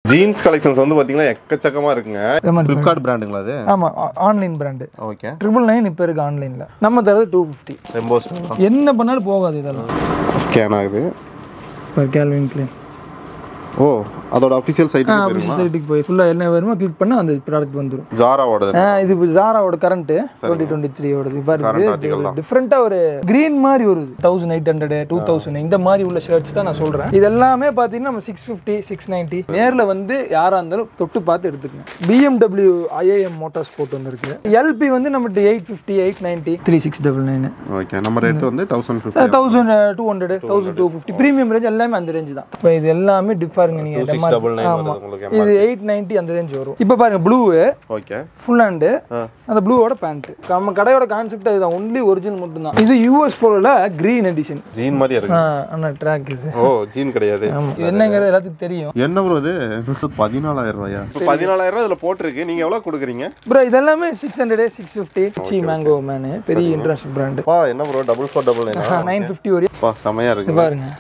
Jeans collections வந்து பாத்தீங்கன்னா எக்கச்சக்கமா இருக்குங்க ஃபிளிப்கார்ட் பிராண்டுங்களா அது ஆமாம் online brand okay triple nine இப்போ இருக்கு ஆன்லைனில் நம்ம தரது டூ ஃபிஃப்டி எம்போஸ் என்ன பண்ணாலும் போகாது இதெல்லாம் ஸ்கேன் ஆகுது இப்போ கேல்வின் கிளீன் ஓ அதோட அஃபிஷியல் சைட் ஆஃபீஸ் சைட்டுக்கு போய் ஃபுல்லாக என்ன வேணுமோ கிளிக் பண்ணால் அந்த ப்ராடக்ட் வந்துடும் ஜாராவோடது இது இப்போ ஜாராவோட கரண்ட்டு டுவெண்ட்டி டுவெண்ட்டி த்ரீயோடது இப்போ இருக்குது டிஃப்ரெண்ட்டாக ஒரு க்ரீன் மாதிரி வருது thousand eight hundred two thousand இந்த மாதிரி உள்ள ஷர்ட்ஸ் தான் நான் சொல்கிறேன் இது எல்லாமே பார்த்தீங்கன்னா நம்ம சிக்ஸ் ஃபிஃப்டி சிக்ஸ் நைன்ட்டி நேரில் வந்து யாராக இருந்தாலும் தொட்டு பார்த்து எடுத்துக்கணும் பிஎம்டபிள்யூ ஐஏஎம் மோட்டார்ஸ் போட்டு வந்திருக்கு எல்பி வந்து நம்மகிட்ட eight fifty eight ninety three six double nine okay நம்ம ரேட் வந்து thousand fifty thousand two hundred thousand two fifty premium range எல்லாமே அந்த ரேஞ்ச் தான் இப்போ இது எல்லாமே டிஃபாருங்க நீங்கள் சிக்ஸ் டபுள் நைன் வருது உங்களுக்கு இது எயிட் நைன்ட்டி அந்த ரேஞ்ச் வரும் இப்போ பாருங்க ப்ளூ ஓகே ஃபுல் ஹேண்டு அந்த ப்ளூவோட பேண்ட் நம்ம கடையோட கான்செப்ட் இதுதான் ஒன்லி ஒரிஜினல் மட்டும் தான் இது US Polo green edition gene மாதிரி இருக்கு ஆனால் ட்ராக் இது ஓ ஜீன் கிடையாது ஆமா இது என்னங்கிறது எல்லாத்துக்கும் தெரியும் என்ன ப்ரோ இது பதினாலாயிரம் ரூபாயா இப்போ பதினாலாயிரம் ரூபாய் இதுல போட்டிருக்கு நீங்க எவ்வளவு கொடுக்குறீங்க ப்ரோ இதெல்லாமே six hundred six fifty see Mango Man பெரிய இன்டர்நேஷனல் பிராண்டு பா என்ன bro double four double nine nine fifty வரையும் பா செமையா இருக்கு பாருங்க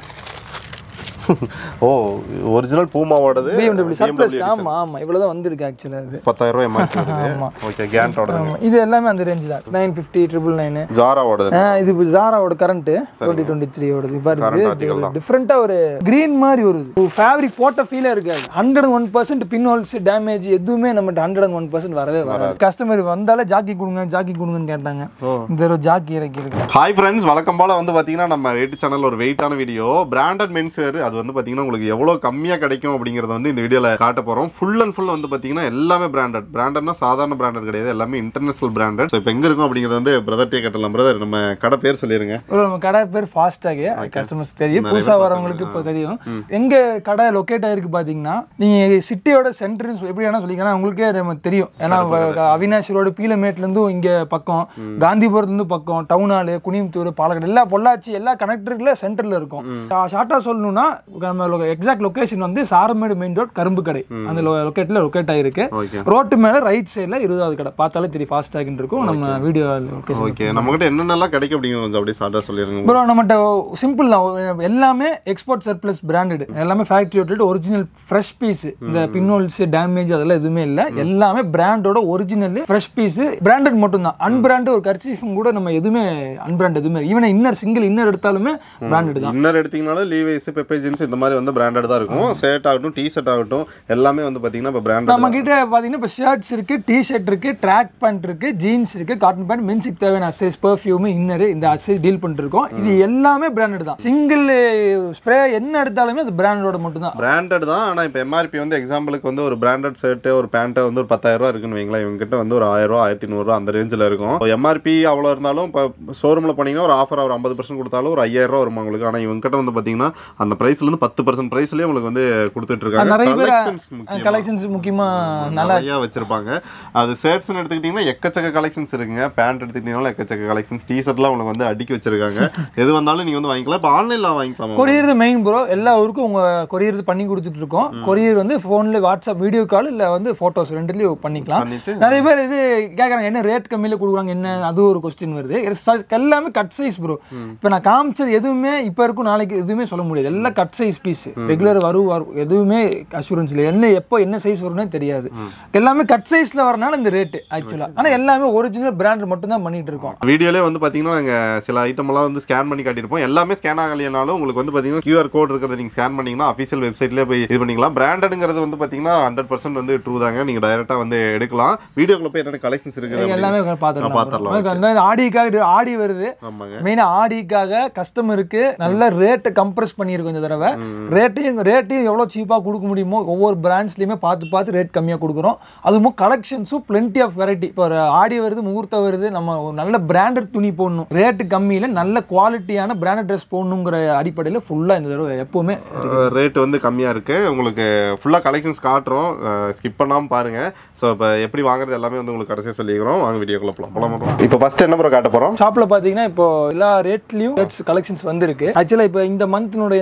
ஓ ஒரிஜினல் பூமாவோடது பிஎம்டபிள்யூ சர்ப்ளஸ் ஆமா ஆமா இவ்வளவுதான் வந்திருக்கு ஆக்சுவலாக அது பத்தாயிரம் ரூபாய் எம்ஆர்பி வருது ஓகே கேண்டோட ஆமா இது எல்லாமே அந்த ரேஞ்ச் தான் நைன் ஃபிஃப்டி ட்ரிபிள் நைனு ஜாராவோடது இது இப்போ ஜாராவோட கரண்ட் டுவெண்ட்டி டுவெண்ட்டி த்ரீயோடது இப்போ இருக்கு டிஃப்ரெண்ட்டாக ஒரு கிரீன் மாதிரி வருது ஒரு ஃபேப்ரிக் போட்ட ஃபீலே இருக்காது hundred one percent pin holes damage எதுவுமே நம்மகிட்ட ஹண்ட்ரட் ஒன் பர்சன்ட் வரவே வராது கஸ்டமர் வந்தாலே ஜாக்கி கொடுங்க ஜாக்கி கொடுங்கன்னு கேட்டாங்க இந்த ஒரு ஜாக்கி இறக்கி இருக்கு ஹாய் ஃப்ரெண்ட்ஸ் வழக்கம் போல வந்து பாத்தீங்கன்னா நம்ம வெயிட் சேனல் ஒரு வெயிட்டான வீடியோ பிராண்டட் மென்ஸ் வேர் அது வந்து பாத்தீங்கன்னா உங்களுக்கு எவ்வளவு கம்மியா கிடைக்கும் அப்படிங்கறத வந்து இந்த வீடியோல காட்ட போறோம் ஃபுல் அண்ட் ஃபுல் வந்து பாத்தீங்கன்னா எல்லாமே பிராண்டட் பிராண்டட்னா சாதாரண பிராண்டட் கிடையாது எல்லாமே இன்டர்நேஷனல் பிராண்டட் இப்போ எங்க இருக்கும் அப்படிங்கறது வந்து பிரதர்ட்டே கட்டலாம் பிரதர் நம்ம கடை பேர் சொல்லிருங்க ஒரு நம்ம கடை பேர் ஃபாஸ்டாக் கஸ்டமர்ஸ் தெரியும் புதுசா வரவங்களுக்கு இப்போ தெரியும் எங்க கடை லொக்கேட் ஆயிருக்கு பாத்தீங்கன்னா நீங்க சிட்டியோட சென்டர் எப்படி வேணா சொல்லிக்கலாம் உங்களுக்கே நமக்கு தெரியும் ஏன்னா வ- அவினாஷ் ரோடு பீலமேட்ல இருந்தும் இங்க பக்கம் காந்திபுரத்துல இருந்து பக்கம் டவுன் ஹாலு குனியமுத்தூர் பாலக்காடு எல்லா பொள்ளாச்சி எல்லா கனெக்டருக்குள்ள சென்டர்ல இருக்கும் ஷார்ட்டா சொல்லணும்னா நம்ம எக்ஸாக்ட் லொகேஷன் வந்து சாரமேடு மெயின் ரோட் கரும்பு கடை அந்த லொக்கேட்ல லொக்கேட் ஆயிருக்கு ஓகே ரோட்டு மேல ரைட் சைடுல இருபதாவது கடை பார்த்தாலே தெரியும் ஃபாஸ்டாக்னு இருக்கும் நம்ம வீடியோ லொகேஷன் ஓகே நம்ம கிட்ட என்னென்னலாம் கிடைக்கும் அப்படிங்கிறது கொஞ்சம் அப்படியே ஷார்ட்டா சொல்லிருங்க ப்ரோ நம்மகிட்ட சிம்பிள் தான் எல்லாமே எக்ஸ்போர்ட் சர்ப்ளஸ் பிராண்டட் எல்லாமே factory outlet original fresh piece இந்த பின்னோல்ஸ் டேமேஜ் அதெல்லாம் எதுவுமே இல்லை எல்லாமே பிராண்டோட ஒரிஜினல் ஃப்ரெஷ் பீஸ் பிராண்டட் மட்டும் தான் அன்பிராண்ட் ஒரு கர்ச்சீஃபும் கூட நம்ம எதுவுமே அன்பிராண்ட் எதுவுமே ஈவன் இன்னர் சிங்கிள் இன்னர் எடுத்தாலுமே பிராண்டட் தான் இன்னர் எடுத்தீங்கனாலும் லீவைஸ் பெப்பே ஜீன்ஸ் இந்த மாதிரி வந்து பிராண்டட் தான் இருக்கும் ஷர்ட் ஆகட்டும் டி ஷர்ட் ஆகட்டும் எல்லாமே வந்து பாத்தீங்கன்னா இப்போ பிராண்டட் நம்ம கிட்ட பாத்தீங்கன்னா இப்போ ஷர்ட்ஸ் இருக்கு டி ஷர்ட் இருக்கு ட்ராக் பேண்ட் இருக்கு ஜீன்ஸ் இருக்கு காட்டன் பேண்ட் மென்ஸுக்கு தேவையான அசைஸ் பெர்ஃப்யூம் இன்னர் இந்த அசைஸ் டீல் பண்ணிட்டு இருக்கோம் இது எல்லாமே பிராண்டட் தான் சிங்கிள் ஸ்ப்ரே என்ன எடுத்தாலுமே அது பிராண்டோட மட்டும் தான் பிராண்டட் தான் ஆனா இப்போ எம்ஆர்பி வந்து எக்ஸாம்பிளுக்கு வந்து ஒரு பிராண்டட் ஷர்ட் ஒரு பேண்ட் வந்து ஒரு பத்தாயிரம் ரூபா இருக்குன்னு வைங்களேன் இவங்க கிட்ட வந்து ஒரு ஆயிரம் ரூபா ஆயிரத்தி நூறுரூவா அந்த ரேஞ்சில் இருக்கும் எம்ஆர்பி அவ்வளோ இருந்தாலும் இப்போ ஷோரூமில் போனீங்கன்னா ஒரு ஆஃபர் ஒரு ஐம்பது பர்சன்ட் கொடுத்தாலும் ஒரு ஐயாயிரம் ரூபா வரும் உங்களுக்கு ஆனால் இவங்க கிட்ட வந்து பார்த்தீங்கன்னா அந்த ப்ரைஸ்ல இருந்து பத்து பர்சன்ட் ப்ரைஸ்லேயே உங்களுக்கு வந்து கொடுத்துட்டு இருக்காங்க நிறைய பேர் கலெக்ஷன்ஸ் முக்கியம் கலெக்ஷன்ஸ் முக்கியமா நல்லா நிறையா வச்சிருப்பாங்க அது ஷர்ட்ஸ்னு எடுத்துக்கிட்டிங்கன்னா எக்கச்சக்க கலெக்ஷன்ஸ் இருக்குங்க பேண்ட் எடுத்துக்கிட்டீங்கன்னா எக்கச்சக்க கலெக்ஷன்ஸ் டிஷர்ட்லாம் உங்களுக்கு வந்து அடுக்கி வச்சிருக்காங்க எது வந்தாலும் நீங்க வந்து வாங்கிக்கலாம் இப்போ ஆன்லைனில் வாங்கிக்கலாம் கொரியர் மெயின் ப்ரோ எல்லா ஊருக்கும் உங்க கொரியர் பண்ணி கொடுத்துட்டு இருக்கோம் கொரியர் வந்து ஃபோன்ல வாட்ஸ்அப் வீடியோ கால் இல்ல வந்து போட்டோஸ் ரெண்டுலயும் பண்ணிக்கலாம் பண்ணிட்டு நிறைய பேர் இது கேக்குறாங்க என்ன ரேட் கம்மியில கொடுக்குறாங்க என்ன அது ஒரு கொஸ்டின் வருது இது ச- எல்லாமே கட் சைஸ் ப்ரோ இப்போ நான் காமிச்சது எதுவுமே இப்போ இருக்கும் நாளைக்கு எதுவுமே சொல்ல முடியாது எல்லாம் கட் சைஸ் பீஸ் ரெகுலர் வரும் வரும் எதுவுமே அஷூரன்ஸ் இல்லை என்ன எப்போ என்ன சைஸ் வரும்னே தெரியாது எல்லாமே கட் சைஸ்ல வரனால இந்த ரேட்டு ஆக்சுவலா ஆனா எல்லாமே ஒரிஜினல் பிராண்ட் மட்டும் தான் பண்ணிட்டு இருக்கோம் வீடியோலே வந்து பார்த்தீங்கன்னா நாங்கள் சில ஐட்டம்லாம் வந்து ஸ்கேன் பண்ணி காட்டியிருப்போம் எல்லாமே ஸ்கேன் ஆகலைனாலும் உங்களுக்கு வந்து பார்த்தீங்கன்னா கியூஆர் கோட் இருக்கிறத நீங்கள் ஸ்கேன் பண்ணீங்கன்னா அஃபிஷியல் வெப்சைட்லேயே போய் இது பண்ணிக்கலாம் பிராண்டடுங்கிறது வந்து பார்த்தீங்கன்னா ஹண்ட்ரட் பர்சன்ட் வந்து ட்ரூ தாங்க நீங்கள் டைரெக்டாக வந்து எடுக்கலாம் வீடியோக்குள்ள போய் என்னென்ன கலெக்ஷன்ஸ் இருக்குது அப்படின்னு- எல்லாமே பார்த்துடலாம். பார்த்துடலாம் ஆடிக்காக ஆடி வருது ஆமாங்க மெயினா ஆடிக்காக கஸ்டமருக்கு நல்ல ரேட்டை கம்ப்ரஸ் பண்ணியிருக்கோம் இந்த தடவை ரேட்டையும் ரேட்டையும் எவ்வளோ சீப்பாக கொடுக்க முடியுமோ ஒவ்வொரு பிராண்ட்ஸ்லையுமே பார்த்து பார்த்து ரேட் கம்மியாக கொடுக்குறோம் அதுவும் கலெக்ஷன்ஸும் plenty ஆஃப் வெரைட்டி இப்போ ஒரு ஆடி வருது முகூர்த்தம் வருது நம்ம ஒரு நல்ல பிராண்டட் துணி போடணும் ரேட்டு கம்மியில் நல்ல குவாலிட்டியான பிராண்டட் ட்ரெஸ் போடணுங்கிற அடிப்படையில் ஃபுல்லாக இந்த தடவை எப்போவுமே ரேட் வந்து கம்மியாக இருக்கு உங்களுக்கு ஃபுல்லாக கலெக்ஷன்ஸ் காட்டுறோம் ஸ்கிப் பண்ணாமல் பாருங்க ஸோ இப்போ எப்படி வாங்குறது எல்லாமே வந்து உங்களுக்கு கடைசியாக சொல்லிக்கிறோம் வாங்க வீடியோக்குள்ள போகலாம் போகலாம் இப்போ ஃபர்ஸ்ட் என்ன ப்ரோ காட்ட போகிறோம் ஷாப்ல பாத்தீங்கன்னா இப்போ எல்லா ரேட்லயும் ரேட்ஸ் கலெக்ஷன்ஸ் வந்திருக்கு ஆக்சுவலா இப்போ இந்த மந்த்னுடைய நம்ம ஆஃபர்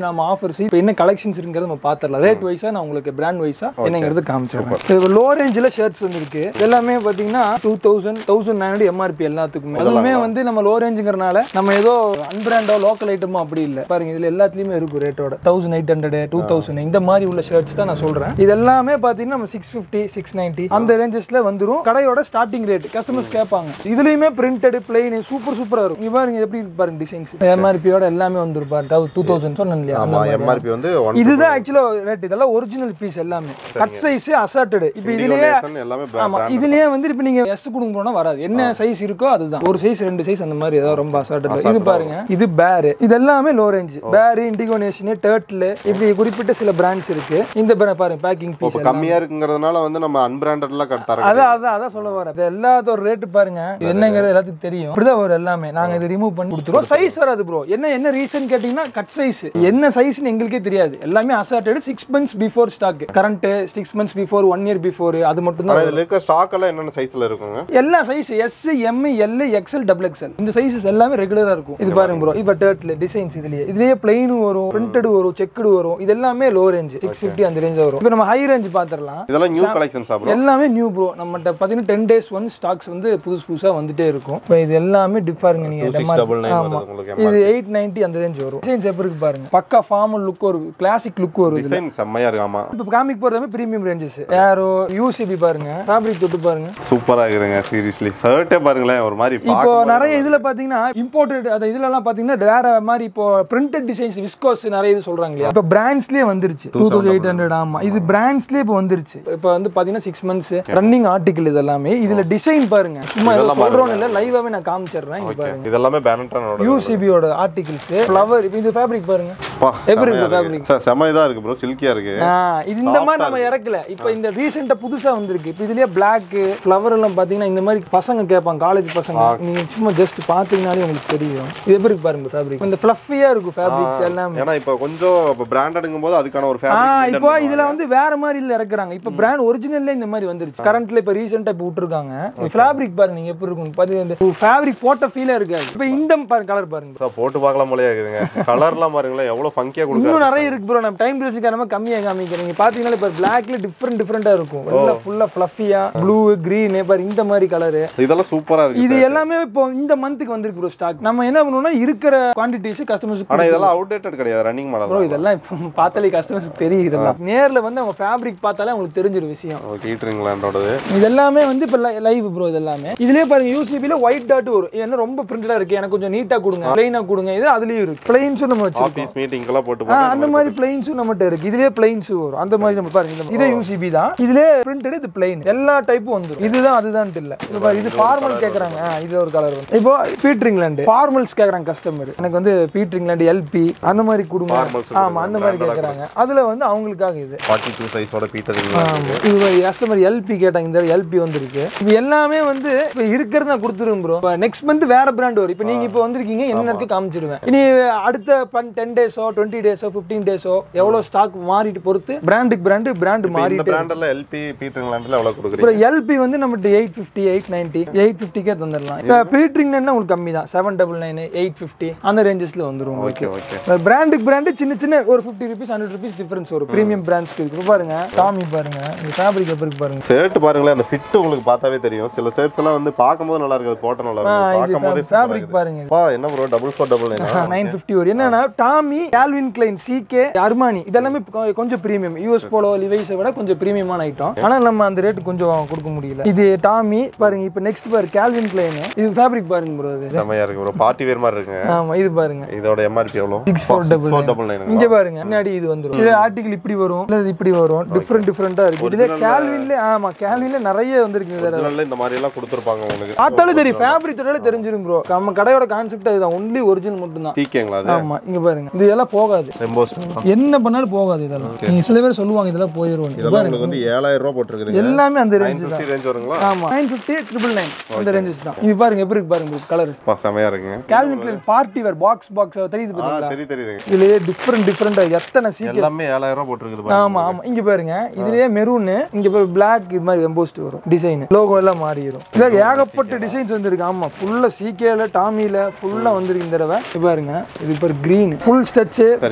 ஆஃபர்ஸ் இப்போ என்ன கலெக்ஷன்ஸ் இருக்குங்கிறது நம்ம பார்த்துடலாம் ரேட் வைஸா நான் உங்களுக்கு பிராண்ட் வைஸா என்னங்கிறது காமிச்சிடுறேன் இப்போ லோ ரேஞ்சில் ஷர்ட்ஸ் வந்துருக்கு எல்லாமே பார்த்தீங்கன்னா two thousand thousand nine MRP எல்லாத்துக்குமே அதுவுமே வந்து நம்ம லோ ரேஞ்சுங்கிறனால நம்ம ஏதோ அன்பிராண்டோ லோக்கல் ஐட்டமோ அப்படி இல்லை பாருங்க இதுல எல்லாத்துலயுமே இருக்கும் ரேட்டோட thousand eight hundred two thousand இந்த மாதிரி உள்ள ஷர்ட்ஸ் தான் நான் சொல்றேன் இது எல்லாமே பார்த்தீங்கன்னா நம்ம சிக்ஸ் ஃபிஃப்டி சிக்ஸ் நைன்ட்டி அந்த ரேஞ்சஸ்ல வந்துரும் கடையோட ஸ்டார்டிங் ரேட் கஸ்டமர்ஸ் கேட்பாங்க இதுலயுமே பிரிண்டட் பிளெயின் சூப்பர் சூப்பரா இருக்கும் இங்க பாருங்க எப்படி இருக்கு பாருங்க டிசைன்ஸ் எம்ஆர்பியோட எல்லாமே வந்துரும் பாருங்க டூ தௌசண்ட் சொன்னேன் இல்லையா அந்த ஆமா மாதிரி. எம்ஆர்பி வந்து ஒன் இதுதான் ஆக்சுவலா ரேட் இதெல்லாம் ஒரிஜினல் பீஸ் எல்லாமே கட் சைஸ் அசார்ட்டடு இப்போ இதுலயே எல்லாமே ஆமா இதுலயே வந்து இப்போ நீங்க எஸ் கொடுங்க போனா வராது என்ன சைஸ் இருக்கோ அதுதான் ஒரு சைஸ் ரெண்டு சைஸ் அந்த மாதிரி ஏதாவது ரொம்ப அசார்ட்டட் இது பாருங்க இது பேர் இது எல்லாமே லோ ரேஞ்ச் பேர் இண்டிகோ நேஷன் டர்ட்ல இப்படி குறிப்பிட்ட சில பிராண்ட்ஸ் இருக்கு இந்த brand பாருங்க பேக்கிங் பீஸ் இப்போ கம்மியா இருக்குங்கிறதுனால வந்து நம்ம அன்பிராண்டட்லாம் தர அதான் அதான் அதான் சொல்ல வரேன் இது எல்லாத்தோட ரேட்டு பாருங்க இது என்னங்கிறது எல்லாத்துக்கும் தெரியும் இப்படிதான் வரும் எல்லாமே நாங்க இதை ரிமூவ் பண்ணி கொடுத்துருவோம் சைஸ் வராது ப்ரோ என்ன என்ன ரீசன் கேட்டீங்கன்னா கட் சைஸ் என்ன சைஸ்னு எங்களுக்கே தெரியாது எல்லாமே assorted six months before stock current six months before one year before அது மட்டும் ஆனா தான் இதுல இருக்க ஸ்டாக் எல்லாம் என்னென்ன சைஸ்ல இருக்குங்க எல்லா size S M L XL double XL இந்த சைஸஸ் எல்லாமே ரெகுலரா இருக்கும் இது பாருங்க ப்ரோ இப்போ டர்ட்ல டிசைன்ஸ் இதுலயே இதுலயே பிளைனும் வரும் பிரிண்டட் வரும் செக்குடு வரும் இது எல்லாமே லோ ரேஞ்ச் சிக்ஸ் ஃபிஃப்டி அந்த ரேஞ்ச் வரும் இப்போ நம்ம ஹை ரேஞ்ச் பாத்திரலாம் இதெல்லாம் நியூ கலெக்ஷன்ஸ் ப்ரோ எல்லாமே நியூ ப்ரோ நம்மகிட்ட பார்த்தீங்கன்னா டென் டேஸ் ஒன் ஸ்டாக்ஸ் வந்து புதுசு புதுசா வந்துட்டே இருக்கும் இப்போ இது எல்லாமே டிஃபாருங்க நீங்க சிக்ஸ் MRP டபுள் நைன் ஆமா வருது உங்களுக்கு இது எயிட் நைன்ட்டி அந்த ரேஞ்ச் வரும் டிசைன்ஸ் எப்படி இருக்கு பாருங்க பக்கா ஃபார்மல் லுக் ஒரு கிளாசிக் லுக் வரும் இதுல டிசைன் செம்மையா இருக்கு ஆமா இப்போ காமிக் போறதுமே பிரீமியம் ரேஞ்சஸ் ஏரோ யூசிபி பாருங்க ஃபேப்ரிக் தொட்டு பாருங்க சூப்பரா இருக்குதுங்க சீரியஸ்லி ஷர்ட்டே பாருங்களேன் ஒரு மாதிரி இப்போ பார்க்கும்போது நிறைய இதுல பாத்தீங்கன்னா இம்போர்ட்டட் அது இதுல எல்லாம் பாத்தீங்கன்னா வேற மாதிரி இப்போ பிரிண்டட் டிசைன்ஸ் விஸ்கோஸ் நிறைய இது சொல்றாங்க இல்லையா இப்போ பிராண்ட்ஸ்லயே வந்துருச்சு டூ தௌசண்ட் எயிட் ஹண்ட்ரட் ஆமா இது பிராண்ட்ஸ்லயே இப்போ வந்துருச்சு இப்போ வந்து பாத்தீங்கன்னா சிக்ஸ் மந்த்ஸ் ரன்னிங் ஆர்டிகல் இது எல்லாமே இதுல டிசைன் பாருங்க சும்மா ஏதோ சொல்றோம் இல்ல லைவாவே நான் காமிச்சிடுறேன் இங்க பாருங்க இதெல்லாமே பேனட்டானோட யூசிபியோட ஆர்டிகிள்ஸ் ஃப்ளவர் இது ஃபேப்ரிக் பாருங்க பா எப்படி செம்மையா இருக்கு இருக்கு சார் செம்ம இதா இருக்கு ப்ரோ சில்கியா இருக்கு ஆ, இது இந்த மாதிரி நம்ம இறக்கல இப்போ இந்த ரீசெண்டா புதுசா வந்திருக்கு இப்போ இதுலயே பிளாக் ஃப்ளவர் எல்லாம் பாத்தீங்கன்னா இந்த மாதிரி பசங்க கேட்பாங்க காலேஜ் பசங்க நீங்க சும்மா ஜஸ்ட் பாத்தீங்கனாலே உங்களுக்கு தெரியும் இது எப்படி இருக்கு பாருங்க ஃபேப்ரிக் இந்த ஃப்ளஃபியா இருக்கும் ஃபேப்ரிக்ஸ் எல்லாமே ஏன்னா இப்போ கொஞ்சம் இப்போ பிராண்டடுங்கும் போது அதுக்கான ஒரு ஆ ஃபேப்ரிக் இப்போ இதுல வந்து வேற மாதிரி இல்ல இறக்குறாங்க இப்போ பிராண்ட் ஒரிஜினல்ல இந்த மாதிரி வந்துருச்சு கரண்ட்ல இப்போ ரீசெண்டா இப்போ விட்டுருக்காங்க ஃபேப்ரிக் பாருங்க நீங்க எப்படி இருக்கும் பாத்தீங்க இந்த ஃபேப்ரிக் போட்ட ஃபீலே இருக்காது இப்போ இந்த பாருங்க கலர் பாருங்க போட்டு பார்க்கலாம் போலயே இருக்குதுங்க கலர்லாம் பாருங்களேன் எவ்வளவு ஃபங்கியா இன்னும் கொடுக்குறாரு நிறைய இருக்கு ப்ரோ நம்ம டைம் டிரஸ்க்கு நம்ம கம்மியாக காமிக்கிறேன் நீங்க பாத்தீங்கன்னா இப்போ பிளாக்ல டிஃப்ரெண்ட் டிஃப்ரெண்டா இருக்கும் எல்லாம் ஃபுல்லா ஃப்ளஃபியா ப்ளூ கிரீன் பாரு இந்த மாதிரி கலரு இதெல்லாம் சூப்பரா இருக்கு இது எல்லாமே இப்போ இந்த மந்த்துக்கு வந்திருக்கு ப்ரோ ஸ்டாக் நம்ம என்ன பண்ணுவோம்னா இருக்கிற குவான்டிட்டிஸ் ஆனா கஸ்டமர்ஸ் இதெல்லாம் அவுடேட்டட் கிடையாது ரன்னிங் ப்ரோ மாடல் இதெல்லாம் இப்போ பார்த்தாலே கஸ்டமர்ஸ்க்கு தெரியும் இதெல்லாம் நேர்ல வந்து அவங்க ஃபேப்ரிக் பார்த்தாலே அவங்களுக்கு தெரிஞ்சிரு விஷயம் ஹீட்டர் இங்கிலாண்டோடது இது எல்லாமே வந்து இப்போ லைவ் ப்ரோ இது எல்லாமே இதுலயே பாருங்க யூசிபில ஒயிட் டாட் வரும் இது என்ன ரொம்ப பிரிண்டடா இருக்கு எனக்கு கொஞ்சம் நீட்டா கொடுங்க பிளைனா கொடுங்க இது அதுலயும் இருக்கு பிளைன்ஸும் நம்ம வச்சிருக்கோம் ஆஃபீஸ் மீட்டிங்க்கெல்லாம் போட்டு ஆ, போட்டு அந்த மாதிரி பிளைன்ஸும் நம்மகிட்ட இருக்கு இதுலயே பிளைன்ஸ் வரும் அந்த மாதிரி நம்ம பாருங்க இந்த- இதே யூசிபி தான் இதுலயே பிரிண்டட் இது பிளைன் எல்லா டைப்பும் வந்துரும் இதுதான் அதுதான் இல்ல இது பாரு இது ஃபார்மல் கேக்குறாங்க ஆ, இது ஒரு கலர் வந்து இப்போ பீட்டர் இங்கிலாந்து ஃபார்மல்ஸ் கேக்குறாங்க கஸ்டமர் எனக்கு வந்து பீட்டர் இங்கிலாந்து எல்பி அந்த மாதிரி கொடுங்க Formals ஆமா அந்த மாதிரி கேக்குறாங்க அதுல வந்து அவங்களுக்காக இது ஃபார்ட்டி டூ சைஸோட பீட்டர் இங்கிலாந்து ஆமா. இது கஸ்டமர் எல்பி கேட்டாங்க இந்த எல்பி வந்திருக்கு இது எல்லாமே வந்து இப்போ இருக்கிறது நான் கொடுத்துருவேன் ப்ரோ இப்போ நெக்ஸ்ட் மந்த் வேற பிராண்ட் வரும் இப்போ நீங்க இப்போ வந்திருக்கீங்க என்ன இருக்கு காமிச்சிருவேன் இனி அடுத்த டென் டேஸோ டுவெண்ட்டி டேஸோ ஃபிஃப்டீன் டேஸோ எவ்வளோ ஸ்டாக் மாறிட்டு பொறுத்து பிராண்டுக்கு பிராண்டு பிராண்ட் இந்த மாறிட்டு பிராண்டில் எல்பி பீட்டர் இங்கிலாண்டில் எவ்வளவு கொடுக்குறீங்க அப்புறம் எல்பி வந்து நம்மகிட்ட eight fifty eight ninety eight ஃபிஃப்டிக்கே தந்துடலாம் இப்போ பீட்ரிங்னா உங்களுக்கு கம்மி தான் seven double nine eight fifty அந்த ரேஞ்சஸ்ல வந்துரும் உங்களுக்கு ஓகே ஓகே பிராண்டுக்கு பிராண்டு சின்ன சின்ன ஒரு fifty rupees hundred rupees difference வரும் ப்ரீமியம் பிராண்ட்ஸ்க்கு இருக்கு இப்ப பாருங்க டாமி பாருங்க இந்த ஃபேப்ரிக் எப்படி இருக்கு பாருங்க ஷர்ட் பாருங்களேன் அந்த ஃபிட் உங்களுக்கு பார்த்தாவே தெரியும் சில ஷர்ட்ஸ் எல்லாம் வந்து பார்க்கும்போது நல்லா இருக்குது போட்ட நல்லா இருக்கு பார்க்கும்போதே ஃபேப்ரிக் பாருங்க பா என்ன bro double four double nine nine fifty வரும் என்னன்னா Tommy Calvin Klein CK Armani இதெல்லாமே கொ- கொஞ்சம் பிரீமியம் யூஎஸ் போலோ லிவைஸை விட கொஞ்சம் பிரீமியமான ஐட்டம் ஆனால் நம்ம அந்த ரேட் கொஞ்சம் கொடுக்க முடியல இது டாமி பாருங்க இப்போ நெக்ஸ்ட் பாரு கால்வின் கிளைன் இது ஃபேப்ரிக் பாருங்க ப்ரோ இது செம்மையா இருக்கு ப்ரோ பார்ட்டி வேர் மாதிரி இருக்குங்க ஆமா இது பாருங்க இதோட எம்ஆர்பி எவ்வளோ six four double four double nine இங்க பாருங்க முன்னாடி இது வந்துரும் சில ஆர்டிகல் இப்படி வரும் இல்ல இது இப்படி வரும் டிஃப்ரெண்ட் டிஃப்ரெண்டா இருக்கு இதுல கேல்வின்ல ஆமா கேல்வின்ல நிறைய வந்திருக்கு இதுல ஒரிஜினல்ல இந்த மாதிரி எல்லாம் கொடுத்துருப்பாங்க உங்களுக்கு பார்த்தாலும் தெரியும் ஃபேப்ரிக் தொட்டாலே தெரிஞ்சிரும் ப்ரோ நம்ம கடையோட கான்செப்ட் அதுதான் ஒன்லி ஒரிஜினல் மட்டும் தான் டீக்கேங்களா அது ஆமா இங்க பாருங்க இது எல்லாம் போகாது எம்போஸ்ட் என்ன பண்ணாலும் போகாது இதெல்லாம் நீங்க சில பேர் சொல்லுவாங்க இதெல்லாம் போயிரும் இதெல்லாம் உங்களுக்கு வந்து ஏழாயிரம் ரூபா போட்டுருக்குதுங்க எல்லாமே அந்த நைன் ரேஞ்ச் தான் ஃபிஃப்டி ரேஞ்ச் வருங்களா ஆமா நைன் ஃபிஃப்டி ட்ரிபிள் நைன் அந்த ரேஞ்சஸ் தான் இது பாருங்க எப்படி இருக்கு பாருங்க கலர் பா செம்மையா இருக்குங்க Calvin Klein party wear box box தெரியுது ஆ பாத்தீங்களா தெரியுது தெரியுதுங்க இதுலயே டிஃப்ரெண்ட் டிஃப்ரெண்டா எத்தனை சீக்கிரம் எல்லாமே ஏழாயிரம் ரூபா போட்டுருக்குது பாருங்க ஆமா ஆமா இங்க பாருங்க இதுலயே மெரூன் இங்க போய் பிளாக் இது மாதிரி எம்போஸ்ட் வரும் டிசைன் லோகோ எல்லாம் மாறிடும் இதுல ஏகப்பட்ட டிசைன்ஸ் வந்திருக்கு ஆமா ஃபுல்லா சிகேல டாமில ஃபுல்லா வந்திருக்கு இந்த தடவை இது பாருங்க இது இப்போ கிரீன் ஃபுல் ஸ்டச்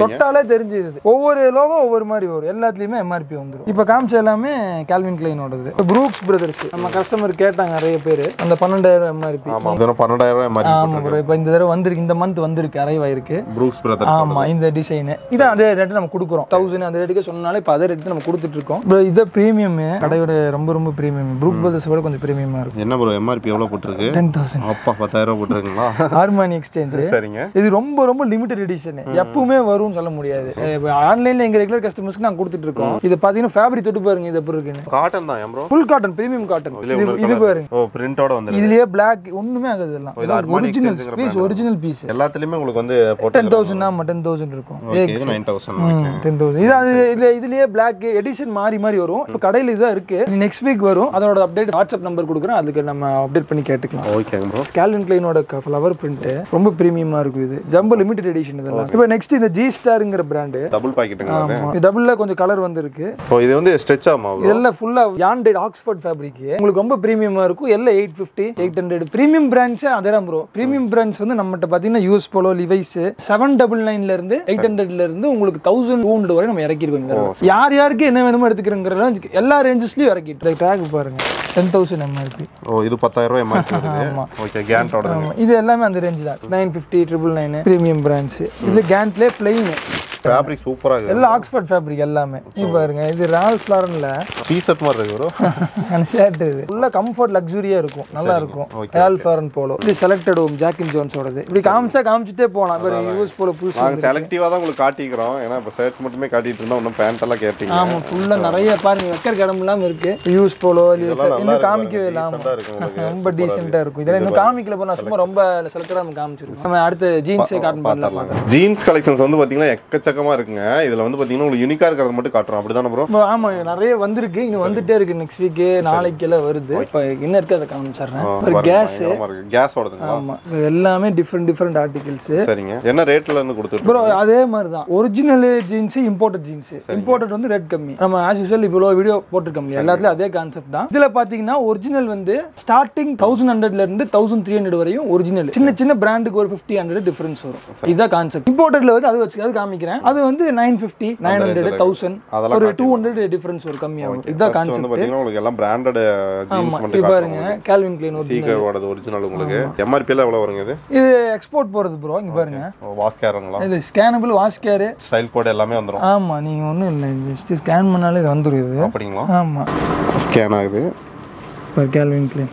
தொட்டாலே தெரிஞ்சுது ஒவ்வொரு லோகோ ஒவ்வொரு மாதிரி வரும் எல்லாத்துலயுமே எம்ஆர்பி வந்துடும் இப்போ காமிச்ச எல்லாமே கால்வின் கிளைனோடது ப்ரூக்ஸ் பிரதர்ஸ் நம்ம கஸ்டமர் கேட்டாங்க நிறைய பேர் அந்த பன்னெண்டாயிரம் எம்ஆர்பி ஆமா இது பன்னெண்டாயிரம் ரூபாய் மாதிரி ஆமா ப்ரோ இப்போ இந்த தடவை வந்திருக்கு இந்த மந்த் வந்திருக்கு அரைவ் ஆயிருக்கு ப்ரூக்ஸ் பிரதர்ஸ் ஆமா இந்த டிசைன் இதான் அதே ரேட்டு நம்ம கொடுக்குறோம் தௌசண்ட் அந்த ரேட்டுக்கு சொன்னாலே இப்போ அதே ரேட்டு நம்ம கொடுத்துட்டு இருக்கோம் ப்ரோ இது ப்ரீமியம் கடையோட ரொம்ப ரொம்ப ப்ரீமியம் ப்ரூக் பிரதர்ஸ் விட கொஞ்சம் ப்ரீமியமா இருக்கும் என்ன ப்ரோ எம்ஆர்பி எவ்வளவு போட்டிருக்கு டென் தௌசண்ட் அப்பா பத்தாயிரம் ரூபாய் போட்டிருக்குங்களா ஹார்மானி எக்ஸ்சேஞ்ச் சரிங்க இது ரொம்ப ரொம்ப லிமிடெட் எடிஷன் எப்பவுமே வரும்னு சொல்ல முடியாது இப்போ ஆன்லைன்ல எங்க ரெகுலர் கஸ்டமர்ஸ்க்கு நாங்க கொடுத்துட்டு இருக்கோம் இது பாத்தீங்கன்னா ஃபேப்ரிக் தொட்டு பாருங்க இது எப்படி இருக்குன்னு காட்டன் தான் ஏன் bro full cotton premium cotton இது இது பாருங்க ஓ பிரிண்டோட வந்துருக்கு இதுலயே பிளாக் ஒண்ணுமே ஆகாது இதெல்லாம் இது Armani ஒரிஜினல் Exchange-ங்கிற பீஸ் ஒரிஜினல் பீஸ் எல்லாத்துலயுமே உங்களுக்கு வந்து போட்டு டென் தௌசண்ட் ஆமா டென் தௌசண்ட் இருக்கும் இது நைன் தௌசண்ட் டென் தௌசண்ட் இது அது இதுல இதுலயே பிளாக் எடிஷன் மாறி மாறி வரும் இப்போ கடையில் இதுதான் இருக்கு நெக்ஸ்ட் வீக் வரும் அதோட அப்டேட் வாட்ஸ்அப் நம்பர் கொடுக்குறேன் அதுக்கு நம்ம அப்டேட் பண்ணி கேட்டுக்கலாம் ஓகேங்க ப்ரோ கேல்வின் கிளைனோட ஃப்ளவர் பிரிண்ட் ரொம்ப பிரீமியமா இருக்கும் இது ஜம்போ லிமிடெட் எடிஷன் இதெல்லாம் இப்போ நெக்ஸ்ட் இந்த ஜி ஸ்டாருங்கிற பிராண்டு டபுள் பாக்கெட்டுங்களா அது ஆமா டபுள்ல கொஞ்சம் கலர் வந்திருக்கு ஓ இது வந்து ஸ்ட்ரெச் ஆமா ப்ரோ இதெல்லாம் ஃபுல்லா யாண்டட் ஆக்ஸ்ஃபோர்ட் ஃபேப்ரிக் உங்களுக்கு ரொம்ப பிரீமியமா இருக்கும் எல்லாம் eight fifty eight hundred premium பிராண்ட்ஸே அதே தான் ப்ரோ பிரீமியம் பிராண்ட்ஸ் வந்து நம்மகிட்ட பார்த்தீங்கன்னா US Polo Levi's seven double நைன்ல இருந்து எயிட் ஹண்ட்ரட்ல இருந்து உங்களுக்கு தௌசண்ட் டூ ஹண்ட்ரட் வரை நம்ம இறக்கிருக்கோம் இந்த தடவை. யார் யாருக்கு என்ன வேணுமோ எடுத்துக்கிறோங்கிற எல்லா ரேஞ்சஸ்லயும் இறக்கிட்டு டேக் பாருங்க டென் தௌசண்ட் எம்ஆர்பி ஓ இது பத்தாயிரம் ரூபாய் எம்ஆர்பி வருது ஓகே கேண்டோட இது எல்லாமே அந்த ரேஞ்ச் தான் nine fifty triple nine premium brands இது கேண்ட்லேயே பிளெயின் ஃபேப்ரிக் சூப்பரா இருக்கு எல்லாம் ஆக்ஸ்ஃபோர்ட் ஃபேப்ரிக் எல்லாமே இது பாருங்க இது ரால் ஃபிளாரன்ல டீ ஷர்ட் மாதிரி இருக்கு ப்ரோ ஷர்ட் இது ஃபுல்லாக கம்ஃபர்ட் லக்ஸுரியா இருக்கும் நல்லா இருக்கும் okay, ரால் ஃபிளாரன் போலோ இது செலக்டட் ஹோம் ஜாக் இன் ஜோன்ஸோடது இப்படி காமிச்சா காமிச்சிட்டே போகலாம் இப்போ யூஸ் போல புதுசு நாங்க செலக்டிவா தான் உங்களுக்கு காட்டிக்கிறோம் ஏன்னா இப்போ ஷர்ட்ஸ் மட்டுமே காட்டிட்டு இருந்தா இன்னும் பேண்ட் எல்லாம் கேட்பீங்க ஆமா ஃபுல்லா நிறைய பாருங்க வைக்கிற இடம் இல்லாம இருக்கு யூஸ் போலோ இது இதெல்லாம் நல்லா இன்னும் இருக்கு காமிக்கவே பாருங்க. இல்லாம decent ஆ இருக்கு உங்களுக்கு. ரொம்ப டீசெண்டா இருக்கும் இதெல்லாம் இன்னும் காமிக்கல போனா சும்மா ரொம்ப செலக்டடா நம்ம காமிச்சிருக்கோம் நம்ம அடுத்த ஜீன்ஸே காட்டன் பண்ணலாம் பார்த்துடலாம் ஜீன்ஸ் கலெக்ஷன்ஸ் வந்து பாத்தீங்கன்னா எக்கச்சக்கமா இருக்குங்க இதுல வந்து பாத்தீங்கன்னா உங்களுக்கு யூனிக்கா இருக்கிறத மட்டும் காட்டுறோம் அப்படிதானே ப்ரோ இப்போ ஆமா நிறைய வந்திருக்கு இன்னும் வந்துட்டே இருக்கு நெக்ஸ்ட் வீக் நாளைக்கு எல்லாம் வருது இப்போ என்ன இருக்கு அதை காமிச்சிடுறேன் ஒரு கேஸ் கேஸ் ஓடுதுங்களா ஆமா இது எல்லாமே டிஃப்ரெண்ட் டிஃப்ரெண்ட் ஆர்டிகல்ஸ் சரிங்க என்ன ரேட்ல இருந்து கொடுத்துட்டு ப்ரோ அதே மாதிரி தான் original jeans imported jeans imported வந்து ரேட் கம்மி நம்ம ஆஸ் யூஸ்வல் இவ்வளோ வீடியோ போட்டிருக்கோம் இல்லையா எல்லாத்துலயும் அதே கான்செப்ட் தான் இதுல பாத்தீங்கன்னா ஒரிஜினல் வந்து ஸ்டார்டிங் தௌசண்ட் ஹண்ட்ரட்ல இருந்து தௌசண்ட் த்ரீ ஹண்ட்ரட் வரையும் ஒரிஜினல் சின்ன சின்ன பிராண்டுக்கு ஒரு ஃபிஃப்டி ஹண்ட்ரட் டிஃபரன்ஸ் வரும் இதுதான் கான்செப்ட் இம்போர்ட்டட்ல வந்து அது வச்சு அது காமிக்கிறேன் அது வந்து nine fifty nine hundred thousand அதெல்லாம் ஒரு டூ ஹண்ட்ரட் டிஃபரன்ஸ் வரும் கம்மியாகும் இதுதான் ஃபர்ஸ்ட் வந்து கான்செப்ட் பாத்தீங்கன்னா உங்களுக்கு எல்லாம் பிராண்டட் ஜீன்ஸ் ஆமா மட்டும் இது பாருங்க கேல்வின் கிளைன் ஒரு சீக்கரோடது ஒரிஜினல் உங்களுக்கு எம்ஆர்பி எல்லாம் எவ்வளவு வருங்க இது இது எக்ஸ்போர்ட் போறது ப்ரோ இங்க பாருங்க வாஸ்கேருங்களா இது scannable wash care style code எல்லாமே வந்துரும் ஆமா நீங்க ஒன்றும் இல்லை ஜஸ்ட் ஸ்கேன் பண்ணாலே இது வந்துடும் இது அப்படிங்களா ஆமா ஸ்கேன் ஆகுது இப்போ கேல்வின் கிளைன்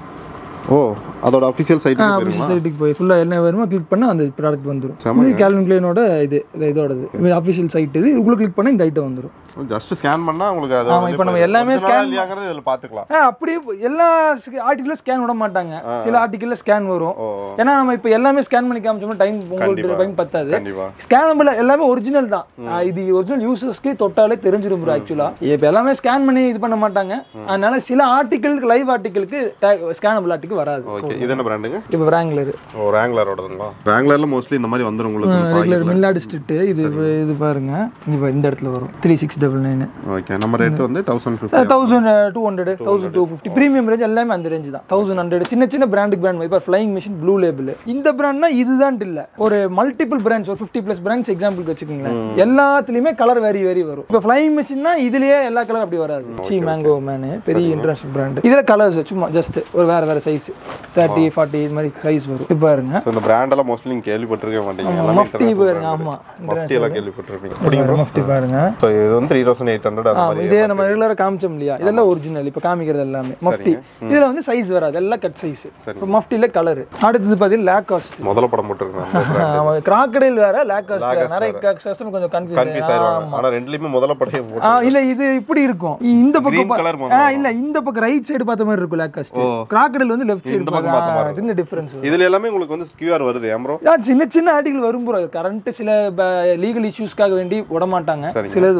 ஓ அதோட அஃபிஷியல் சைட் ஆஃபீஸ் சைட்டுக்கு போய் ஃபுல்லாக என்ன வேணுமோ கிளிக் பண்ணால் அந்த ப்ராடக்ட் வந்துடும் இது கேல்வின் கிளைனோட இது இது இதோடது அஃபிஷியல் சைட் இது இதுக்குள்ள கிளிக் பண்ணால் இந்த ஐட்டம் வந்துடும் ஜஸ்ட் ஸ்கேன் பண்ணா உங்களுக்கு அது ஆமா, இப்ப நம்ம எல்லாமே scan- இல்லையாங்கிறது இதுல பாத்துக்கலாம் ஆ அப்படியே இப்போ எல்லா ஆர்டிக்கலும் ஸ்கேன் விட மாட்டாங்க சில ஆர்டிக்கலில் ஸ்கேன் வரும் ஓ ஏன்னா நம்ம இப்போ எல்லாமே ஸ்கேன் பண்ணி காமிச்சோம்னா டைம் உங்களுக்கு டைம் பத்தாது கண்டிப்பா ஸ்கேனபிள் எல்லாமே ஒரிஜினல் தான் ஆ, இது ஒரிஜினல் யூசர்ஸ்க்கே தொட்டாலே தெரிஞ்சிடும் ப்ரோ ஆக்சுவலா இப்போ எல்லாமே ஸ்கேன் பண்ணி இது பண்ண மாட்டாங்க அதனால சில ஆர்டிக்கலுக்கு லைவ் ஆர்டிக்கலுக்கு ஸ்கேனபிள் ஆர்டிக்கல் வராது ஓகே இது என்ன பிராண்டுங்க இப்போ ரேங்லர் ஓ ரேங்லரோடதுங்களா ரேங்லர்ல மோஸ்ட்லி இந்த மாதிரி வந்துரும் உங்களுக்கு ரெகுலர் மில்லாடி ஸ்ட்ரிட் இது இது பாருங்க இங்க இந்த இடத்துல வரும் three six double nine okay நம்ம ரேட் வந்து thousand fifty thousand two hundred thousand two fifty premium range எல்லாமே அந்த ரேஞ்ச் தான் தௌசண்ட் ஹண்ட்ரட் சின்ன சின்ன பிராண்டுக்கு பிராண்ட் இப்போ ஃப்ளைங் மிஷின் ப்ளூ லேபிள் இந்த பிராண்ட்னா இதுதான் இல்ல ஒரு மல்டிபிள் பிராண்ட்ஸ் ஒரு ஃபிஃப்டி ப்ளஸ் பிராண்ட்ஸ் எக்ஸாம்பிளுக்கு வச்சுக்கோங்களேன் எல்லாத்துலயுமே கலர் வேரி வேரி வரும் இப்போ ஃப்ளைங் மிஷின்னா இதுலயே எல்லா கலர் அப்படி வராது சி மேங்கோ மேனு பெரிய இன்டர்நேஷனல் பிராண்ட் இதுல கலர்ஸ் சும்மா ஜஸ்ட் ஒரு வேற வேற சைஸ் தேர்ட்டி ஃபார்ட்டி இது மாதிரி சைஸ் வரும் இப்போ பாருங்க ஸோ இந்த பிராண்ட் எல்லாம் மோஸ்ட்லி நீங்க கேள்விப்பட்டிருக்க மாட்டீங்க எல்லாமே மஃப்டி பாருங்க ஆமா மஃப்டி எல்லாம் கேள்விப்பட்டிருப்பீங்க மஃப்டி பாருங்க ஸோ இது வந்து த்ரீ தௌசண்ட் எயிட் ஹண்ட்ரட் அந்த ஆமா, மாதிரி இதே நம்ம ரெகுலராக காமிச்சோம் இல்லையா இதெல்லாம் ஒரிஜினல் இப்போ காமிக்கிறது எல்லாமே மஃப்டி இதுல வந்து சைஸ் வராது எல்லாம் கட் சைஸ் இப்போ மஃப்டில கலர் அடுத்தது பார்த்தீங்கன்னா லேக் காஸ்ட் முதல்ல படம் போட்டிருக்கேன் கிராக்கடைல் வேற லேக் காஸ்ட் வேற நிறைய கஸ்டமர் கொஞ்சம் கன்ஃபியூஸ் கன்ஃபியூஸ் ஆயிருவாங்க ஆனா ரெண்டுலயுமே முதல்ல படம் ஆ இல்ல இது இப்படி இருக்கும் இந்த பக்கம் Green பா- colour ஆ முதல்ல இல்ல இந்த பக்கம் ரைட் சைடு பார்த்த மாதிரி இருக்கும் லேக் காஸ்ட் கிராக்கடைல் வந்து லெஃப்ட் சைடு இந்த பக்கம் பார்த்த மாதிரி பார்த்த இந்த டிஃபரன்ஸ் இதுல எல்லாமே உங்களுக்கு வந்து கியூஆர் வருது ஏன் ப்ரோ சின்ன சின்ன ஆர்டிகல் வரும் ப்ரோ கரண்ட் சில லீகல் இஷ்யூஸ்க்காக வேண்டி விட மாட்டாங்க சரிங்க. சிலது வந்துடும்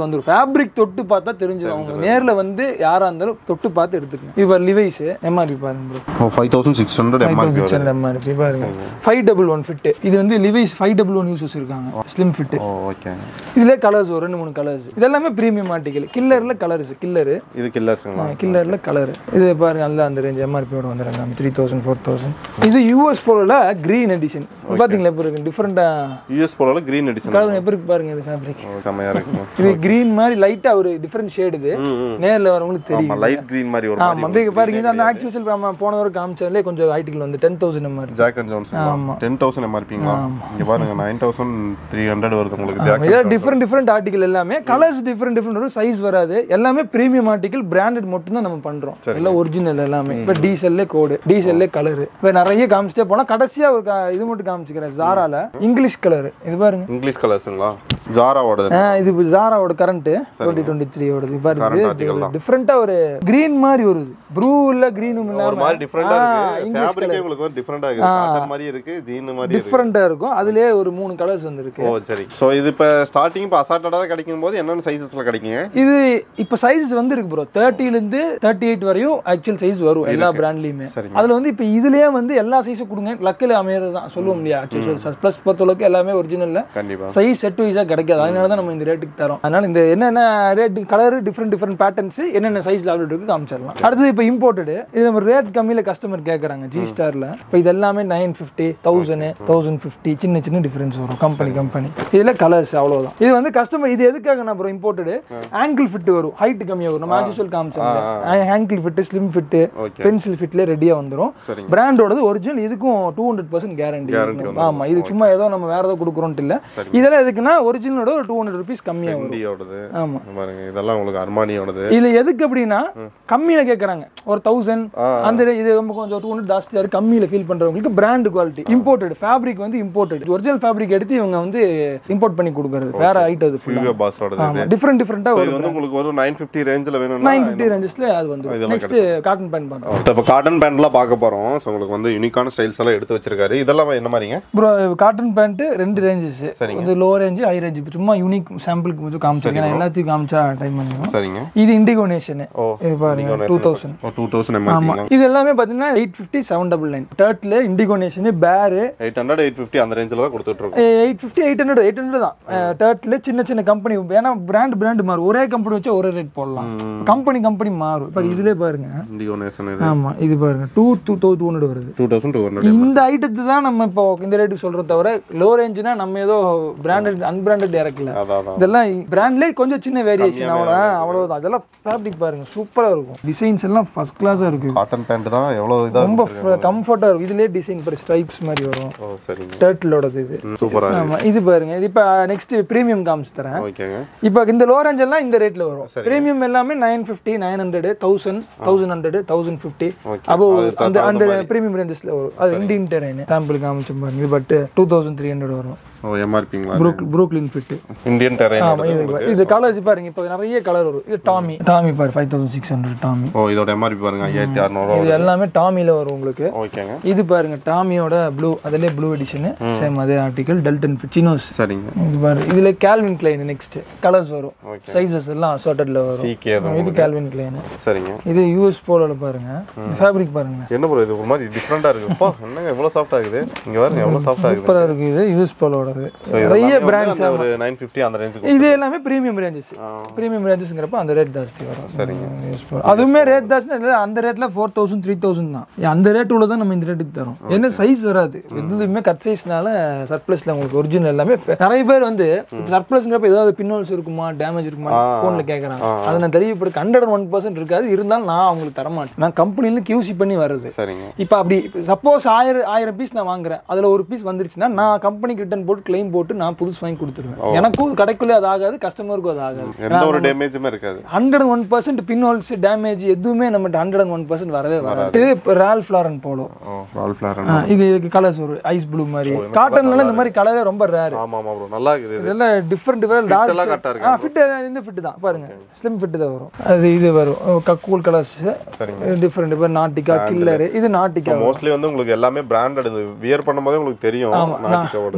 ஃபேப்ரிக் தொட்டு பார்த்தா தெரிஞ்சிடும் அவங்க நேர்ல வந்து யாரா இருந்தாலும் தொட்டு பார்த்து எடுத்துக்கணும் இப்போ லிவைஸ் எம்ஆர்பி பாருங்க bro five thousand six hundred MRP six hundred MRP பாருங்க ஃபைவ் டபுள் ஒன் ஃபிட் இது வந்து Levi's five double one users இருக்காங்க ஸ்லிம் ஃபிட் ஓ ஓகே இதுல கலர்ஸ் ஒரு ரெண்டு மூணு கலர்ஸ் இதெல்லாமே ப்ரீமியம் ஆர்டிகல் கில்லர்ல கலர்ஸ் கில்லரு இது கில்லர்ஸுங்களா கில்லர்ல கலர் இது பாருங்க அந்த அந்த ரேஞ்ச் எம்ஆர்பியோட வந்துடுறாங்க த்ரீ தௌசண்ட் ஃபோர் தௌசண்ட் இது யூஎஸ் போல கிரீன் எடிஷன் பாத்தீங்களா இப்போ இருக்கு டிஃப்ரெண்டா US Polo green edition colour எப்படி இருக்கு பாருங்க இது ஃபேப்ரிக் செம்மையா இருக்கு இது கிரீன் மாதிரி லைட்டா ஒரு டிஃப்ரெண்ட் ஷேடு இது நேர்ல வரவங்களுக்கு தெரியும் ஆமா லைட் கிரீன் மாதிரி ஒரு ஆமா அப்படியே பாருங்க இது அந்த ஆக்சுவல் நம்ம போன வரை காமிச்சதுல கொஞ்சம் ஐடிகள் வந்து ten thousand MRP Jack and Jones ten thousand எம்ஆர்பிங்களா இங்க பாருங்க நைன் தௌசண்ட் த்ரீ ஹண்ட்ரட் வருது உங்களுக்கு ஜாக் இதெல்லாம் டிஃப்ரெண்ட் டிஃப்ரெண்ட் ஆர்டிகல் எல்லாமே கலர்ஸ் டிஃப்ரெண்ட் டிஃப்ரெண்ட் வரும் சைஸ் வராது எல்லாமே பிரீமியம் ஆர்டிகல் பிராண்டட் மட்டும் தான் நம்ம பண்றோம் எல்லாம் ஒரிஜினல் எல்லாமே இப்போ டீசல்லே கோடு டீசல்லே கலர் இப்போ நிறைய காமிச்சிட்டே போனா கடைசியா ஒரு கா- இது மட்டும் காமிச்சிக்கிறேன் ஜாரால இங்கிலீஷ் கலர் இது பாருங்க இங்கிலீஷ் கலர்ஸுங்களா ஜாராவோடது ஆ, இது இப்போ ஜாராவோட கரண்ட் டுவெண்ட்டி டுவெண்ட்டி த்ரீ ஓடுது பாருங்க டிஃப்ரெண்டா ஒரு கிரீன் மாதிரி வருது ப்ரூ இல்ல கிரீனும் ஒரு இல்லாம மாதிரி டிஃப்ரெண்டா இருக்கு இங்கிலீஷ் ஃபேப்ரிக்கே உங்களுக்கு வந்து டிஃப்ரெண்டா இருக்கு காட்டன் மாதிரி இருக்கு ஜீன் மாதிரி இருக்கு டிஃப்ரெண்டா இருக்கும் அதுலயே ஒரு மூணு கலர்ஸ் வந்திருக்கு ஓ சரி சோ இது இப்ப ஸ்டார்டிங் இப்ப அசால்ட்டடா தான் கிடைக்கும் போது என்னென்ன சைஸஸ்ல கிடைக்குங்க இது இப்போ சைஸஸ் வந்து இருக்கு ப்ரோ தேர்ட்டிலேருந்து தேர்ட்டி எயிட் வரையும் ஆக்சுவல் சைஸ் வரும் எல்லா பிராண்ட்லயுமே சரிங்க. அதுல வந்து இப்போ இதுலயே வந்து எல்லா சைஸும் கொடுங்க லக்கில் அமையறது தான் சொல்லுவோம் இல்லையா ஆக்சுவல் ப்ளஸ் பொறுத்தளவுக்கு எல்லாமே ஒரிஜினல்ல கண்டிப்பா சைஸ் செட் வைஸாக கிடைக்காது அதனால தான் நம்ம இந்த ரேட்டுக்கு தரோம் அதனால இந்த என்னென்ன rate colour different different patterns என்னென்ன சைஸ்ல அவைலபிள் இருக்கு காமிச்சிடலாம் அடுத்தது இப்போ இம்போர்ட்டடு இது நம்ம ரேட் கம்மியில கஸ்டமர் கேட்குறாங்க ஜி ஸ்டார்ல இப்போ இது எல்லாமே nine fifty thousand thousand fifty சின்ன சின்ன டிஃபரன்ஸ் வரும் கம்பெனி கம்பெனி இதுல கலர்ஸ் அவ்வளவுதான் இது வந்து கஸ்டமர் இது எதுக்காக நான் அப்புறம் இம்போர்ட்டடு ஆங்கிள் ஃபிட் வரும் ஹைட் கம்மியாக வரும் நம்ம ஆக்சுவல் காமிச்சாங்க angle fit slim fit Okay. Pencil ஃபிட்ல ரெடியா வந்துரும் சரிங்க பிராண்டோடது ஒரிஜினல் இதுக்கும் two hundred percent Guarantee guarantee வந்துரும். ஆமா இது சும்மா ஏதோ நம்ம வேற ஏதோ கொடுக்குறோன்ட்டு இல்ல இதெல்லாம் எதுக்குன்னா ஒரிஜினலோட ஒரு டூ ஹண்ட்ரட் ருபீஸ் கம்மியா வரும் இந்தியோடது ஆமா பாருங்க இதெல்லாம் உங்களுக்கு அர்மானியோடது இதுல எதுக்கு அப்படின்னா கம்மியில கேக்குறாங்க ஒரு தௌசண்ட் அந்த rate- இது ரொம்ப கொஞ்சம் டூ ஹண்ட்ரட் ஜாஸ்தியா இருக்கு கம்மியில ஃபீல் பண்றவங்களுக்கு பிராண்ட் குவாலிட்டி இம்போர்ட்டட் ஃபேப்ரிக் வந்து இம்போர்ட்டட் ஒரிஜினல் ஃபேப்ரிக் எடுத்து இவங்க வந்து இம்போர்ட் பண்ணி கொடுக்கறது வேற ஐட்டம் அது ஃபுல்லா ஃபியூகோ பாஸோடது ஆமா டிஃப்ரெண்ட் டிஃப்ரெண்டா So, ஒரு இது வந்து உங்களுக்கு ஒரு நைன் ஃபிஃப்டி ரேஞ்சில் வேணும்னா நைன் ஃபிஃப்டி ரேஞ்சஸ்ல அது வந்து இதெல்லாம் நெக்ஸ்ட் காட்டன் பேண்ட் பார்த்தோம் இப்போ காட்டன் பேண்ட்லாம் பார்க்க போறோம் ஸோ உங்களுக்கு வந்து யூனிக்கான ஸ்டைல்ஸ் எல்லாம் எடுத்து வச்சிருக்காரு இதெல்லாம் என்ன மாதிரிங்க ப்ரோ காட்டன் பேண்ட் ரெண்டு ரேஞ்சஸ் சரிங்க. வந்து லோ ரேஞ்சு ஹை ரேஞ்சு சும்மா யூனிக் சாம்பிளுக்கு கொஞ்சம் காமிச்சிருக்கேன் நான் எல்லாத்தையும் காமிச்சா டைம் பண்ணிடும் சரிங்க இது இண்டிகோ நேஷன் ஓ இது பாருங்க டூ தௌசண்ட் ஓ டூ தௌசண்ட் ஆமா எம்ஆர்பிங்களா இது எல்லாமே பாத்தீங்கன்னா eight fifty seven double nine தேர்ட்ல இண்டிகோ நேஷன் பேரு எயிட் ஹண்ட்ரட் எயிட் ஃபிஃப்டி அந்த ரேஞ்சில் தான் கொடுத்துட்டு இருக்கோம் eight fifty eight hundred eight hundred தான் தேர்ட்ல சின்ன சின்ன கம்பெனி ஏன்னா பிராண்ட் பிராண்ட் மாறும் ஒரே கம்பெனி வச்சா ஒரே ரேட் போடலாம் கம்பெனி கம்பெனி மாறும் இப்போ இதுலயே பாருங்க இண்டிகோ நேஷன் இது ஆமா இது பாருங்க two two two two hundred வருது டூ தௌசண்ட் டூ ஹண்ட்ரட் இந்த ஐட்டத்தை தான் நம்ம இப்போ இந்த ரேட்டுக்கு சொல்றோம் தவிர லோ ரேஞ்சுனா நம்ம ஏதோ பிராண்டட் அன்பிராண்டட் இறக்கல அதான் அதான் இதெல்லாம் பிராண்ட்லேயே கொஞ்சம் சின்ன வேரியேஷன் அவ்வளோ அவ்வளவுதான் அதெல்லாம் ஃபேப்ரிக் பாருங்க சூப்பரா இருக்கும் டிசைன்ஸ் எல்லாம் ஃபர்ஸ்ட் கிளாஸா இருக்கு காட்டன் பேண்ட் தான் எவ்வளோ இதாக ரொம்ப கம்ஃபர்ட்டா இருக்கும் இதுலயே டிசைன் பாரு ஸ்ட்ரைப்ஸ் மாதிரி வரும் ஓ சரிங்க டர்ட்டிலோடது இது சூப்பராக ஆமா இது பாருங்க இது இப்போ நெக்ஸ்ட் ப்ரீமியம் காமிச்சு தரேன் ஓகேங்க இப்போ இந்த லோ ரேஞ்ச் எல்லாம் இந்த ரேட்ல வரும் ப்ரீமியம் எல்லாமே nine fifty nine hundred thousand thousand hundred thousand fifty Okay. அப்போ அது அந்த அந்த ப்ரீமியம் ரேஞ்சஸ்ல வரும் அது இண்டியன் டெரைன் சாம்பிள் காமிச்சு பாருங்க இது but two thousand three hundred வரும் ஓ எம்ஆர்பிங்களா Brook Brooklyn fit Indian terrain ஆமா இது இது கலர்ஸ் பாருங்க இப்போ நிறைய கலர் வரும் இது டாமி டாமி பாரு five thousand six hundred Tommy ஓ இதோட எம்ஆர்பி பாருங்க ஐயாயிரத்தி அறநூறுவா இது எல்லாமே டாமில வரும் உங்களுக்கு ஓகேங்க இது பாருங்க டாமியோட ப்ளூ அதிலே ப்ளூ எடிஷன் சேம் அதே ஆர்டிகல் டெல்டன் ஃபிட் சினோஸ் சரிங்க இது பாரு இதுல கேல்வின் கிளைன் நெக்ஸ்ட் கலர்ஸ் வரும் Okay. சைஸஸ் எல்லாம் அசார்ட்டட்ல வரும் சிகே தான் இது கேல்வின் கிளைன் சரிங்க இது யூஎஸ் போலோல பாருங்க ஃபேப்ரிக் பாருங்க என்ன ப்ரோ இது ஒரு மாதிரி டிஃப்ரெண்டா இருக்கு அப்பா என்னங்க எவ்வளவு சாஃப்ட் ஆகுது இங்க பாருங்க எவ்வளவு சாஃப்ட் ஆகுது சூப்பரா இருக்கு இது யூஎஸ் போலோடது So, இது நிறைய எல்லாமே வந்து பிராண்ட்ஸ் அந்த ஒரு நைன் ஃபிஃப்டி அந்த ரேஞ்சுக்கு இது எல்லாமே ப்ரீமியம் ரேஞ்சஸ் ப்ரீமியம் ரேஞ்சஸ்ங்கிறப்ப அந்த ரேட் ஜாஸ்தி வரும் சரிங்க. US Polo. அதுவுமே ரேட் ஜாஸ்தி இல்லை அந்த ரேட்ல ஃபோர் தௌசண்ட் த்ரீ தௌசண்ட் தான் அந்த ரேட் உள்ள தான் நம்ம இந்த ரேட்டுக்கு தரோம் என்ன சைஸ் வராது எதுவுமே கட் சைஸ்னால சர்ப்ளஸ்ல உங்களுக்கு ஒரிஜினல் எல்லாமே நிறைய பேர் வந்து சர்ப்ளஸ்ங்கிறப்ப ஏதாவது பின்னோல்ஸ் இருக்குமா டேமேஜ் இருக்குமா ஃபோன்ல கேட்குறாங்க அதை நான் தெளிவுபடுத்த ஹண்ட்ரட் ஒன் பர்சன்ட் இருக்காது இருந்தாலும் நான் அவங்களுக்கு தரமாட்டேன் நான் கம்பெனில கியூசி பண்ணி வருது சரிங்க இப்போ அப்படி சப்போஸ் ஆயிரம் ஆயிரம் பீஸ் நான் வாங்குறேன் அதில் ஒரு பீஸ் வந்துருச்சுன்னா நான் கம்பெனிக்கு ரிட்டர்ன் போட்டு கிளைம் போட்டு நான் புதுசு வாங்கி கொடுத்துருவேன் எனக்கும் கடைக்குள்ளே அது ஆகாது கஸ்டமருக்கும் அது ஆகாது எந்த ஒரு டேமேஜுமே இருக்காது hundred one percent pinholes damage எதுவுமே நம்மகிட்ட ஹண்ட்ரட் ஒன் பர்சன்ட் வரவே வராது இது இப்போ ரால் ஃப்ளாரன் போலோ ஓ ரால் ஃபிளாரன் இது கலர்ஸ் ஒரு ஐஸ் ப்ளூ மாதிரி காட்டன்ல இந்த மாதிரி கலரே ரொம்ப ரேர் ஆமா ஆமா ப்ரோ நல்லா இருக்குது இது இதெல்லாம் டிஃப்ரெண்ட் டிஃப்ரெண்ட் எல்லாம் கரெக்டா இருக்கு ஆ ஃபிட் இந்த ஃபிட் தான் பாருங்க ஸ்லிம் ஃபிட் தான் வரும் அது இது வரும் கூல் கலர்ஸ் சரிங்க டிஃப்ரெண்ட் இப்போ நாட்டிகா கில்லரு இது நாட்டிகா மோஸ்ட்லி வந்து உங்களுக்கு எல்லாமே பிராண்டட் இது வியர் பண்ணும்போதே உங்களுக்கு தெரியும் நாட்டிக்காவோட நாட்டிக்காவோட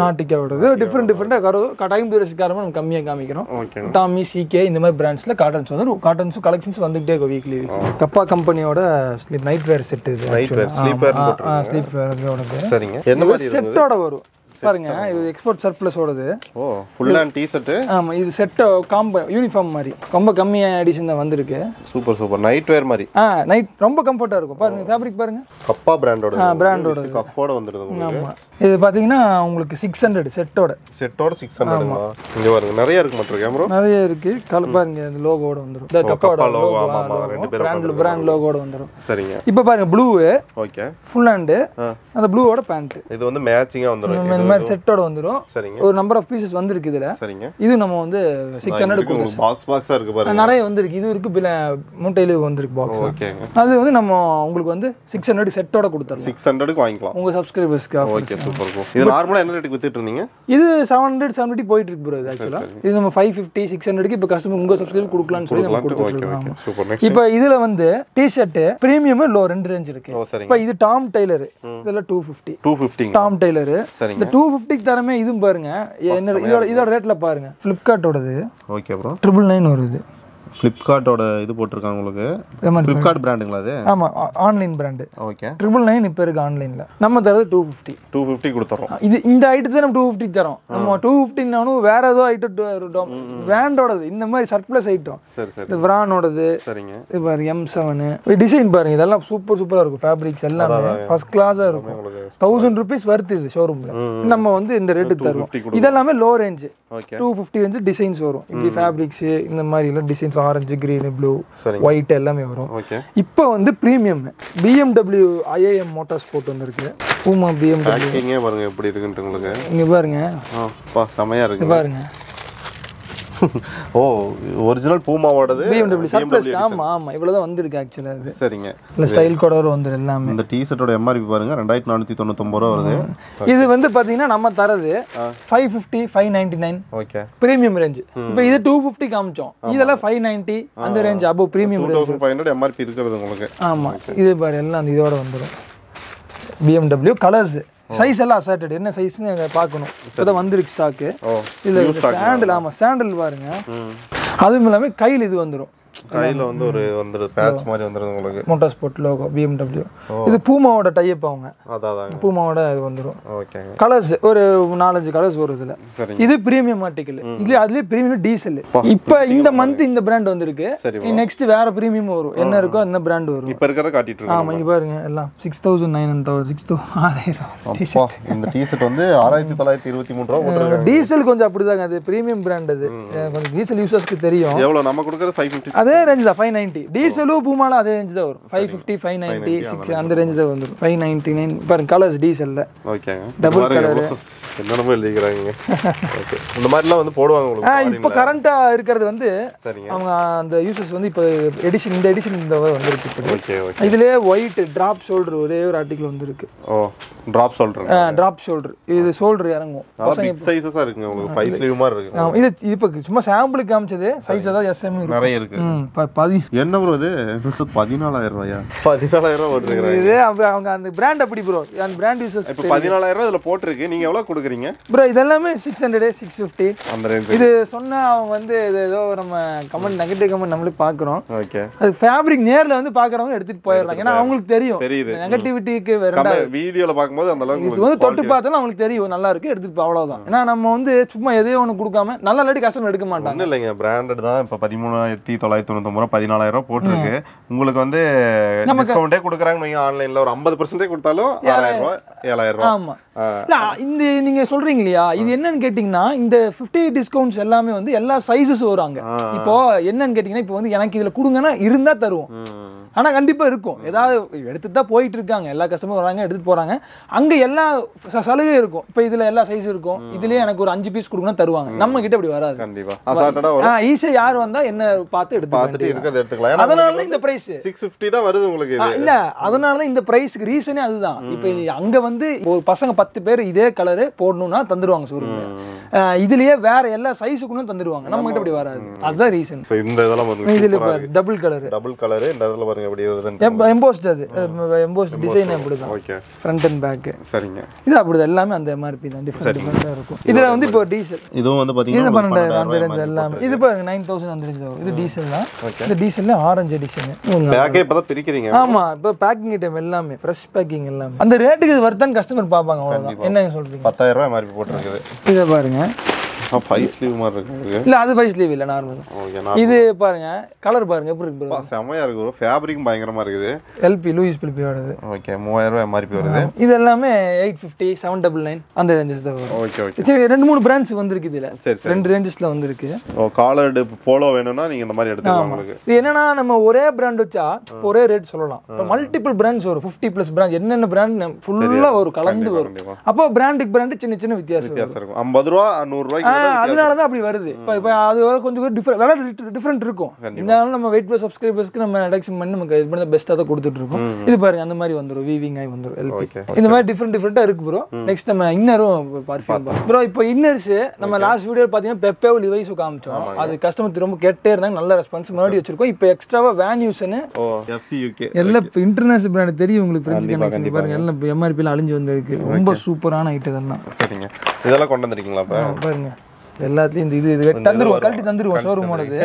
ஓடுறது டிஃப்ரெண்ட் டிஃப்ரெண்டாக கரு டைம் டியூரேஷன் காரணமாக நம்ம கம்மியாக காமிக்கிறோம் ஓகே டாமி சிகே இந்த மாதிரி பிராண்ட்ஸில் காட்டன்ஸ் வந்து காட்டன்ஸும் கலெக்ஷன்ஸ் வந்துகிட்டே இருக்கும் வீக்லி கப்பா கம்பெனியோட ஸ்லீப் நைட் வேர் செட் இது Night wear, sleeper போட்டிருக்காங்க. ஸ்லீப் வேரோட பேர் சரிங்க என்ன மாதிரி இருக்கும் செட்டோட வரும் பாருங்க இது எக்ஸ்போர்ட் சர்ப்ளஸ் ஓடுது ஓ ஃபுல் அண்ட் டிஷர்ட்டு ஆமா இது செட்டோ காம்ப யூனிஃபார்ம் மாதிரி ரொம்ப கம்மியாக எடிஷன் தான் வந்திருக்கு சூப்பர் சூப்பர் நைட் வேர் மாதிரி ஆ நைட் ரொம்ப கம்ஃபர்ட்டாக இருக்கும் பாருங்க ஃபேப்ரிக் பாருங்க கப்பா பிராண்டோட brandோட கஃபோட வந்துடுது உங்களுக்கு ஆமா இது பார்த்தீங்கன்னா உங்களுக்கு சிக்ஸ் ஹண்ட்ரட் செட்டோட செட்டோட சிக்ஸ் ஹண்ட்ரடுங்களா இங்கே பாருங்க நிறைய இருக்கு மாட்டிருக்கு கேமரா நிறைய இருக்கு கல பாருங்க இந்த லோகோட வந்துடும் இந்த கப்பாவோட கப்பா logo, லோகோ ஆமா, ஆமா, ரெண்டு பேரும் பிராண்ட் பிராண்ட் லோகோட வந்துடும் சரிங்க இப்போ பாருங்க ப்ளூ ஓகே ஃபுல் ஹேண்டு அந்த ப்ளூவோட பேண்ட் இது வந்து மேட்சிங்காக வந்துடும் இந்த மாதிரி செட்டோட வந்துடும் சரிங்க ஒரு நம்பர் ஆஃப் பீசஸ் வந்திருக்கு இதுல சரிங்க இது நம்ம வந்து சிக்ஸ் ஹண்ட்ரட் உங்களுக்கு பாக்ஸ் பாக்ஸாக இருக்கு பாருங்க நிறைய வந்திருக்கு இது இருக்கு பில மூட்டையில வந்திருக்கு பாக்ஸ் ஓகேங்க அது வந்து நம்ம உங்களுக்கு வந்து சிக்ஸ் ஹண்ட்ரட் செட்டோட கொடுத்துடலாம் சிக்ஸ் ஹண்ட்ரடுக்கு வாங்கிக்கலாம் உங்க சப்ஸ்கிரைபர்ஸ்க்கு ஆஃபர் ஓகே சூப்பர் ப்ரோ இது நார்மலாக என்ன ரேட்டுக்கு வித்துட்டு இருந்தீங்க இது செவன் ஹண்ட்ரட் செவன் ஃபிஃப்டி போயிட்டு இருக்கு ப்ரோ இது ஆக்சுவலா இது நம்ம ஃபைவ் ஃபிஃப்டி சிக்ஸ் ஹண்ட்ரட்க்கு இப்போ கஸ்டமர் உங்க சப்ஸ்கிரைபர் கொடுக்கலாம்னு சொல்லி நம்ம கொடுத்துட்டு ஓகே இருக்கோம் ஓகே சூப்பர் நெக்ஸ்ட் இப்போ இதுல வந்து டிஷர்ட் பிரீமியம் லோ ரெண்டு ரேஞ்ச் இருக்கு ஓ சரிங்க இப்போ இது டாம் டெய்லர் இதெல்லாம் டூ ஃபிஃப்டி டூ ஃபிஃப்டிங்க டாம் டெய்லர் சரிங்க இந்த டூ ஃபிஃப்டிக்கு தரமே இதுவும் பாருங்க என்ன இதோட இதோட ரேட்ல பாருங்க ஃப்ளிப்கார்ட்டோடது ஓகே ப்ரோ ட்ரிபிள் நைன் வருது ஃப்ளிப்கார்ட்டோட இது போட்டிருக்காங்க உங்களுக்கு இதே மாதிரி ஃப்ளிப்கார்ட் பிராண்டுங்களா அது ஆமா online brand okay triple nine இப்போ இருக்கு ஆன்லைன்ல நம்ம தரது டூ ஃபிஃப்டி டூ ஃபிஃப்டி கொடுத்துறோம் இது இந்த ஐட்டத்தை நம்ம டூ ஃபிஃப்டி தரோம் நம்ம டூ ஃபிஃப்டினாலும் வேற ஏதோ ஐட்டம் பிராண்டோடது இந்த மாதிரி சர்ப்ளஸ் ஐட்டம் சரி சரி இந்த விரானோடது சரிங்க இது பாருங்க எம் செவனு டிசைன் பாருங்க இதெல்லாம் சூப்பர் சூப்பரா இருக்கும் ஃபேப்ரிக்ஸ் எல்லாமே ஃபர்ஸ்ட் கிளாஸா இருக்கும் உங்களுக்கு தௌசண்ட் ருபீஸ் வருது இது ஷோரூம்ல நம்ம வந்து இந்த ரேட்டு தருவோம் 250 இதெல்லாமே low range okay two fifty range designs வரும் இப்படி ஃபேப்ரிக்ஸ் இந்த மாதிரி எல்லாம் டிசைன்ஸ் ஆரஞ்சு கிரீன் ப்ளூ சரிங்க ஒயிட் எல்லாமே வரும் ஓகே இப்போ வந்து premium BMW IAM motor sport வந்திருக்கு பூமா பிஎம்டபிள்யூ பேக்கிங்கே பாருங்க எப்படி இருக்குன்ட்டு உங்களுக்கு இங்க பாருங்க ஆ பா செமையா இங்க இருக்கு பாருங்க ஓ ஒரிஜினல் பூமாவோடது பிஎம்டபிள்யூ சர்ப்ளஸ் ஆமா ஆமா இவ்வளவுதான் வந்திருக்கு ஆக்சுவலா அது சரிங்க இல்ல ஸ்டைல் கோட வந்துடும் எல்லாமே இந்த டி ஷர்ட்டோட எம்ஆர்பி பாருங்க ரெண்டாயிரத்தி நானூற்றி தொண்ணூத்தொம்பது ரூபா வருது இது வந்து பாத்தீங்கன்னா நம்ம தரது five fifty five ninety nine okay premium range இப்போ இது டூ ஃபிஃப்டி காமிச்சோம் இதெல்லாம் ஃபைவ் நைன்டி அந்த ரேஞ்ச் அபோ premium two thousand five hundred MRP இருக்கிறது உங்களுக்கு ஆமா இது பாரு எல்லாம் அந்த இதோட வந்துடும் பிஎம்டபிள்யூ கலர்ஸ் சைஸ் எல்லாம் அசர்டட் என்ன சைஸ்னு பார்க்கணும் இப்போதான் வந்திருக்கு ஸ்டாக்கு ஓ இல்ல சாண்டில் ஆமா சாண்டில் பாருங்க அதுவும் இல்லாம கையில் இது வந்துடும் கையில் வந்து ஒரு வந்துடுது பேட்ச் மாதிரி வந்துடுது உங்களுக்கு மோட்டார் ஸ்போர்ட் லோகோ பிஎம்டபிள்யூ இது பூமாவோட டைப் அவங்க அதான் அதாங்க பூமாவோட இது வந்துடும் ஓகேங்க கலர்ஸ் ஒரு நாலஞ்சு கலர்ஸ் வரும் இதுல சரிங்க இது பிரீமியம் ஆர்டிக்கல் இதுல அதுலயே பிரீமியம் டீசல் இப்போ இந்த மந்த் இந்த பிராண்ட் வந்திருக்கு சரி நெக்ஸ்ட் வேற பிரீமியம் வரும் என்ன இருக்கோ அந்த பிராண்ட் வரும் இப்போ இருக்கிறத காட்டிட்டு இருக்கோம் ஆமா இங்க பாருங்க எல்லாம் six thousand nine hundred six தௌ ஆறாயிரம் அப்பா இந்த டி ஷர்ட் வந்து ஆறாயிரத்தி தொள்ளாயிரத்தி இருபத்தி மூணு ரூபா போட்டுருக்காங்க டீசல் கொஞ்சம் அப்படிதாங்க அது பிரீமியம் பிராண்ட் அது எனக்கு கொஞ்சம் டீசல் யூசர்ஸ்க்கு தெரியும் எவ்வளோ நம்ம கொடுக்குறது ஃபைவ் ஃபிஃப்டி அதே ரேஞ்ச் தான் ஃபைவ் நைன்ட்டி டீசலும் பூமாலும் அதே ரேஞ்ச் தான் வரும் five fifty five ninety six அந்த ரேஞ்ச் தான் வந்துடும் ஃபைவ் நைன்ட்டி நைன் பாருங்க கலர்ஸ் டீசல்ல ஓகேங்க Double பாருங்க எவ்வளோ என்னென்னமோ எழுதிக்கிறாங்க ஓகே இந்த மாதிரிலாம் வந்து போடுவாங்க ஆ உங்களுக்கு இப்போ கரண்டா இருக்கிறது வந்து சரிங்க அவங்க அந்த யூசர்ஸ் வந்து இப்போ எடிஷன் இந்த எடிஷன் இந்த வந்திருக்கு இப்போ ஓகே ஓகே இதுலயே ஒயிட் டிராப் ஷோல்டர் ஒரே ஒரு ஆர்டிக்கல் வந்திருக்கு ஓ ட்ராப் சொல்கிறேன் டிராப் ஷோல்டர் இது ஷோல்டர் இறங்கும் நல்லா பிக் சைஸஸாக இருக்குங்க உங்களுக்கு ஃபைவ் ஸ்லீவ் மாதிரி இருக்கு ஆமா, இது இது இப்போ சும்மா சாம்பிளுக்கு காமிச்சது சைஸ் அதாவது எஸ்எம் நிறைய இருக்கு ம் ப- பதி என்ன ப்ரோ இது பதினாலாயிரம் ரூபாயா பதினாலாயிரம் ரூபா போட்டுருக்காங்க இது அப்ப அவங்க அந்த பிராண்ட் அப்படி ப்ரோ அந்த பிராண்ட் யூசர்ஸ் இப்போ பதினாலாயிரம் ரூபா இதில் போட்டிருக்கு நீங்கள் எவ்வளோ கொடுக்குறீங்க ப்ரோ இதெல்லாமே சிக்ஸ் ஹண்ட்ரட் சிக்ஸ் ஃபிஃப்டி அந்த ரேஞ்ச் இது சொன்னா அவங்க வந்து இது ஏதோ நம்ம கமெண்ட் நெகட்டிவ் கமெண்ட் நம்மளே பார்க்குறோம் ஓகே அது ஃபேப்ரிக் நேர்ல வந்து பார்க்குறவங்க எடுத்துட்டு போயிடலாம் ஏன்னா அவங்களுக்கு தெரியும் தெரியுது நெகட்டிவிட்டிக்கு வேற கம்மி வீடியோவில் பார்க்கும்போது அந்த அளவுக்கு இது வந்து தொட்டு பார்த்தாலும் அவங்களுக்கு தெரியும் நல்லா இருக்கு எடுத்துட்டு போ அவ்வளவுதான் ஏன்னா நம்ம வந்து சும்மா எதையோ ஒன்று கொடுக்காம நல்ல இல்லாட்டி கஸ்டமர் எடுக்க மாட்டாங்க ஒன்றும் இல்லைங்க பிராண்டட் தான் இப்போ பதிமூணாயிரத்தி தொள்ளாயிரத்தி தொண்ணூத்தொம்பது ரூபா பதினாலாயிரம் ரூபா போட்டிருக்கு உங்களுக்கு வந்து டிஸ்கவுண்டே கொடுக்குறாங்க நீங்கள் ஆன்லைனில் ஒரு ஐம்பது பர்சன்டேஜ் கொடுத்தாலும் ஆறாயிரம் ரூபா ஏழாயிரம் ரூபா ஆமா இல்ல இந்த நீங்க சொல்றீங்க இல்லையா இது என்னன்னு கேட்டீங்கன்னா இந்த 50 டிஸ்கவுண்ட்ஸ் எல்லாமே வந்து எல்லா சைஸஸ் வராங்க இப்போ என்னன்னு கேட்டீங்கன்னா இப்போ வந்து எனக்கு இதுல கொடுங்கன்னா இருந்தா தருவோம் ம். ஆனா கண்டிப்பா இருக்கும் ஏதாவது எடுத்துட்டு தான் போயிட்டு இருக்காங்க எல்லா கஸ்டமரும் வராங்க எடுத்துட்டு போறாங்க அங்க எல்லா ச- சலுகை இருக்கும் இப்போ இதுல எல்லா சைஸ் இருக்கும் இதுலயே எனக்கு ஒரு அஞ்சு பீஸ் கொடுக்கணும் தருவாங்க நம்ம கிட்ட அப்படி வராது கண்டிப்பா அசால்ட்டடாக வரும் ஆ ஈஸியா யார் வந்தா என்ன பார்த்து எடுத்து பார்த்துட்டு இருக்கிறத எடுத்துக்கலாம் ஏன்னா அதனால தான் இந்த பிரைஸ் சிக்ஸ் ஃபிஃப்டி தான் வருது உங்களுக்கு இது இல்ல அதனால தான் இந்த பிரைஸ்க்கு ரீசனே அதுதான் இப்போ இது அங்க வந்து ஒரு பசங்க பத்து பேர் இதே கலரு போடணும்னா தந்துருவாங்க ஷோரூம்ல இதுலயே வேற எல்லா சைஸுக்குன்னு தந்துருவாங்க நம்ம கிட்ட அப்படி வராது அதுதான் ரீசன் ஸோ இந்த இதெல்லாம் வந்து இதுல டபுள் கலர் டபுள் கலரு இந்த இடத்துல பாருங்க பாருங்க எப்படி வருதுன்னு எம்போஸ்ட் அது எம்போஸ்ட் டிசைன் அப்படிதான் ஓகே ஃப்ரண்ட் அண்ட் பேக்கு சரிங்க இது அப்படிதான் எல்லாமே அந்த எம்ஆர்பி தான் டிஃப்ரெண்ட் டிஃப்ரெண்டாக இருக்கும் இதில் வந்து இப்போ டீசல் இதுவும் வந்து இது பாத்தீங்கன்னா பன்னெண்டாயிரம் அந்த ரேஞ்ச் எல்லாமே இது பாருங்க நைன் தௌசண்ட் அந்த ரேஞ்ச் வரும் இது டீசல் தான் இந்த டீசல்ல ஆரஞ்சு எடிஷன் பேக்கே இப்பதான் பிரிக்கிறீங்க ஆமா இப்போ பேக்கிங் ஐட்டம் எல்லாமே ஃப்ரெஷ் பேக்கிங் எல்லாமே அந்த ரேட்டுக்கு இது வருதான்னு கஸ்டமர் பார்ப்பாங்க அவ்வளோதான் என்ன சொல்றீங்க பத்தாயிரம் ரூபாய் மாதிரி போட்டிருக்குது இதை பாருங்க ஃபைவ் ஸ்லீவ் மாதிரி இருக்கு இல்ல அது ஃபைவ் ஸ்லீவ் இல்லை நார்மல் ஓகே இது பாருங்க கலர் பாருங்க எப்படி இருக்கு நான் செமையா இருக்கு ப்ரோ ஃபேப்ரிக்கும் பயங்கரமா இருக்குது எல்பி லூயிஸ் பிலிப்பியோடது ஓகே மூவாயிரம் ரூபாய் எம்ஆர்பி வருது இது எல்லாமே eight fifty seven double nine அந்த ரேஞ்சஸ் தான் வரும் ஓகே ஓகே சரி ரெண்டு மூணு பிராண்ட்ஸ் வந்திருக்கு இதுல சரி சரி ரெண்டு ரேஞ்சஸ்ல வந்திருக்கு ஓ காலர்டு போலோ வேணும்னா நீங்க இந்த மாதிரி எடுத்துக்கலாம் உங்களுக்கு இது என்னன்னா நம்ம ஒரே பிராண்ட் வச்சா ஒரே ரேட் சொல்லலாம் இப்போ மல்டிபிள் பிராண்ட்ஸ் வரும் ஃபிஃப்டி ப்ளஸ் பிராண்ட் என்னென்ன பிராண்ட் ஃபுல்லா ஒரு கலந்து வரும் கண்டிப்பா அப்போ பிராண்டுக்கு பிராண்டு சின்ன சின்ன வித்தியாசம் வரும். வித்தியாசம் இருக்கும் ஐம்பது ரூபா நூறு ரூபாய்க்கு ஆ, மட்டும் வித்தியாசம். அதனால தான் அப்படி வருது இப்போ இப்போ அது வர கொஞ்சம் டிஃப்ரெண்ட் விலை டிஃப்ரெண்ட் இருக்கும் இருந்தாலும் நம்ம வெயிட் ப்ளஸ் சப்ஸ்கிரைபர்ஸ்க்கு நம்ம ரிடக்ஷன் பண்ணி நமக்கு இது பண்ணி பெஸ்ட்டாக தான் கொடுத்துட்டு இருக்கோம் இது பாருங்க அந்த மாதிரி வந்துரும் வீவிங் ஆகி வந்துரும் எல்பி Okay. இந்த மாதிரி டிஃப்ரெண்ட் டிஃப்ரெண்ட்டாக இருக்கு ப்ரோ நெக்ஸ்ட் நம்ம இன்னரும் பார்ஃபியூம் ப்ரோ இப்போ இன்னர்ஸ் நம்ம லாஸ்ட் வீடியோ பார்த்தீங்கன்னா பெப்பே லிவைஸும் காமிச்சோம் அது கஸ்டமர் திரும்ப கேட்டே இருந்தாங்க நல்ல ரெஸ்பான்ஸ் முன்னாடி வச்சிருக்கோம் இப்போ எக்ஸ்ட்ராவா வேன் யூஸ்னு ஓ எஃப்சி யூகே எல்லாம் இப்போ இன்டர்நேஷனல் பிராண்ட் தெரியும் உங்களுக்கு ஃப்ரெண்ட்ஸ் கனெக்ஷன் பாருங்க எல்லாம் இப்போ எம்ஆர்பியில் அழிஞ்சு வந்திருக்கு ரொம்ப சூப்பரான ஐட்டம் இதெல்லாம் சரிங்க இதெல்லாம் கொண்டு வந்திருக்கீங்களா இப்ப பாருங்க எல்லாத்துலயும் இந்த இது இது தந்துருவோம் கழட்டி தந்துருவோம் ஷோரூமோடது